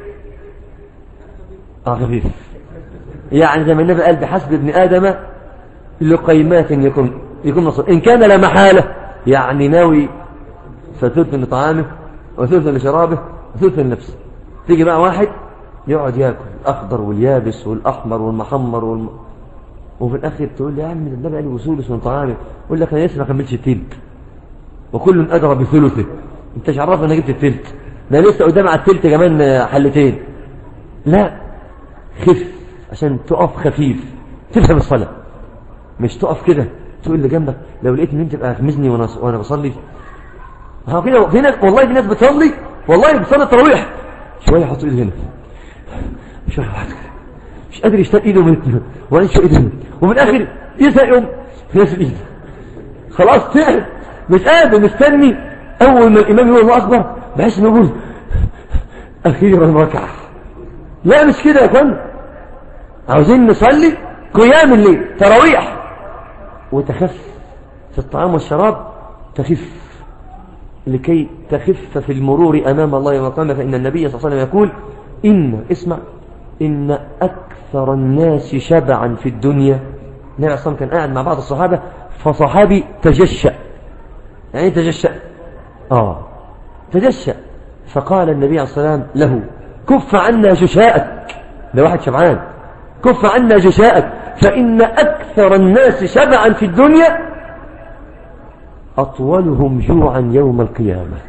اه خفيف يعني زي ما النبي قال بحسب ابن ادم لقيمات يكون يكون نصر ان كان لا محاله يعني ناوي فثلث لطعامه وثلث لشرابه وثلث لنفسه تيجي بقى واحد يقعد ياكل الاخضر واليابس والاحمر والمحمر والم... وفي الاخر تقول لي يا عم النبي قال وثلث من طعامه يقول لك انا لسه ما كملتش التلت وكل ادرى بثلثه انت مش عرفنا انا جبت التلت ده لسه قدام على التلت كمان حلتين لا خف عشان تقف خفيف تفهم الصلاه مش تقف كده تقول اللي جنبك لو لقيت ان انت تبقى تغمزني وانا وانا بصلي ها كده في ناس والله في ناس بتصلي والله بتصلي التراويح شويه يحط ايده هنا شويه واحد مش قادر يشتاق ايده من ولا يشتاق ايده من ومن الاخر يسأل يوم في نفس الايد خلاص تعب مش قادر مستني اول ما الامام يقول الله اكبر بحيث انه يقول اخيرا ركع لا مش كده يا فندم عاوزين نصلي قيام الليل تراويح وتخف في الطعام والشراب تخف لكي تخف في المرور أمام الله وقام فإن النبي صلى الله عليه وسلم يقول إن اسمع إن أكثر الناس شبعا في الدنيا النبي عليه كان قاعد مع بعض الصحابة فصحابي تجشأ يعني تجشأ آه تجشأ فقال النبي عليه الصلاة والسلام له كف عنا جشاءك ده واحد شبعان كف عنا جشاءك فإن أكثر الناس شبعا في الدنيا أطولهم جوعا يوم القيامة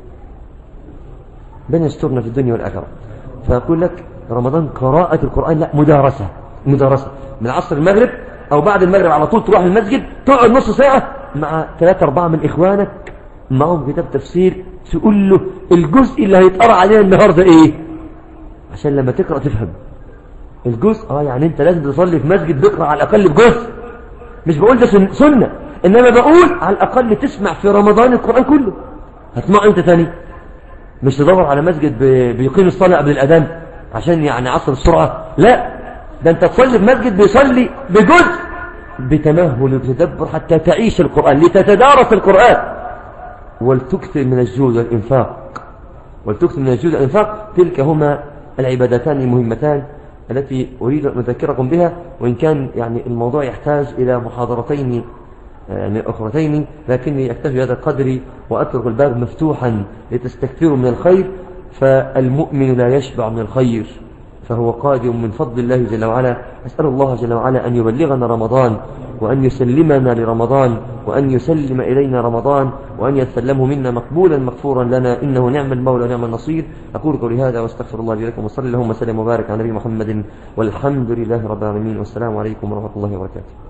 بين يسترنا في الدنيا والآخرة فأقول لك رمضان قراءة القرآن لا مدارسة مدارسة من عصر المغرب أو بعد المغرب على طول تروح المسجد تقعد نص ساعة مع ثلاثة أربعة من إخوانك معهم كتاب تفسير تقول له الجزء اللي هيتقرأ علينا النهاردة إيه عشان لما تقرأ تفهم الجزء اه يعني انت لازم تصلي في مسجد بيقرأ على الأقل بجزء مش بقول ده سنة إنما بقول على الأقل تسمع في رمضان القرآن كله هتسمع انت تاني مش تدور على مسجد بيقيم الصلاة قبل الأذان عشان يعني عصر السرعة لا ده انت تصلي في مسجد بيصلي بجزء بتمهل وتدبر حتى تعيش القرآن لتتدارس القرآن ولتكثر من الجود والإنفاق ولتكثر من الجود والإنفاق تلك هما العبادتان المهمتان التي أريد أن أذكركم بها وإن كان يعني الموضوع يحتاج إلى محاضرتين يعني أخرتين لكني أكتفي هذا القدر وأترك الباب مفتوحا لتستكثروا من الخير فالمؤمن لا يشبع من الخير فهو قادم من فضل الله جل وعلا أسأل الله جل وعلا أن يبلغنا رمضان وأن يسلمنا لرمضان وأن يسلم إلينا رمضان وأن يسلمه منا مقبولا مغفورا لنا إنه نعم المولى ونعم النصير أقول قولي هذا واستغفر الله لي لكم وصلي اللهم وسلم وبارك على نبي محمد والحمد لله رب العالمين والسلام عليكم ورحمة الله وبركاته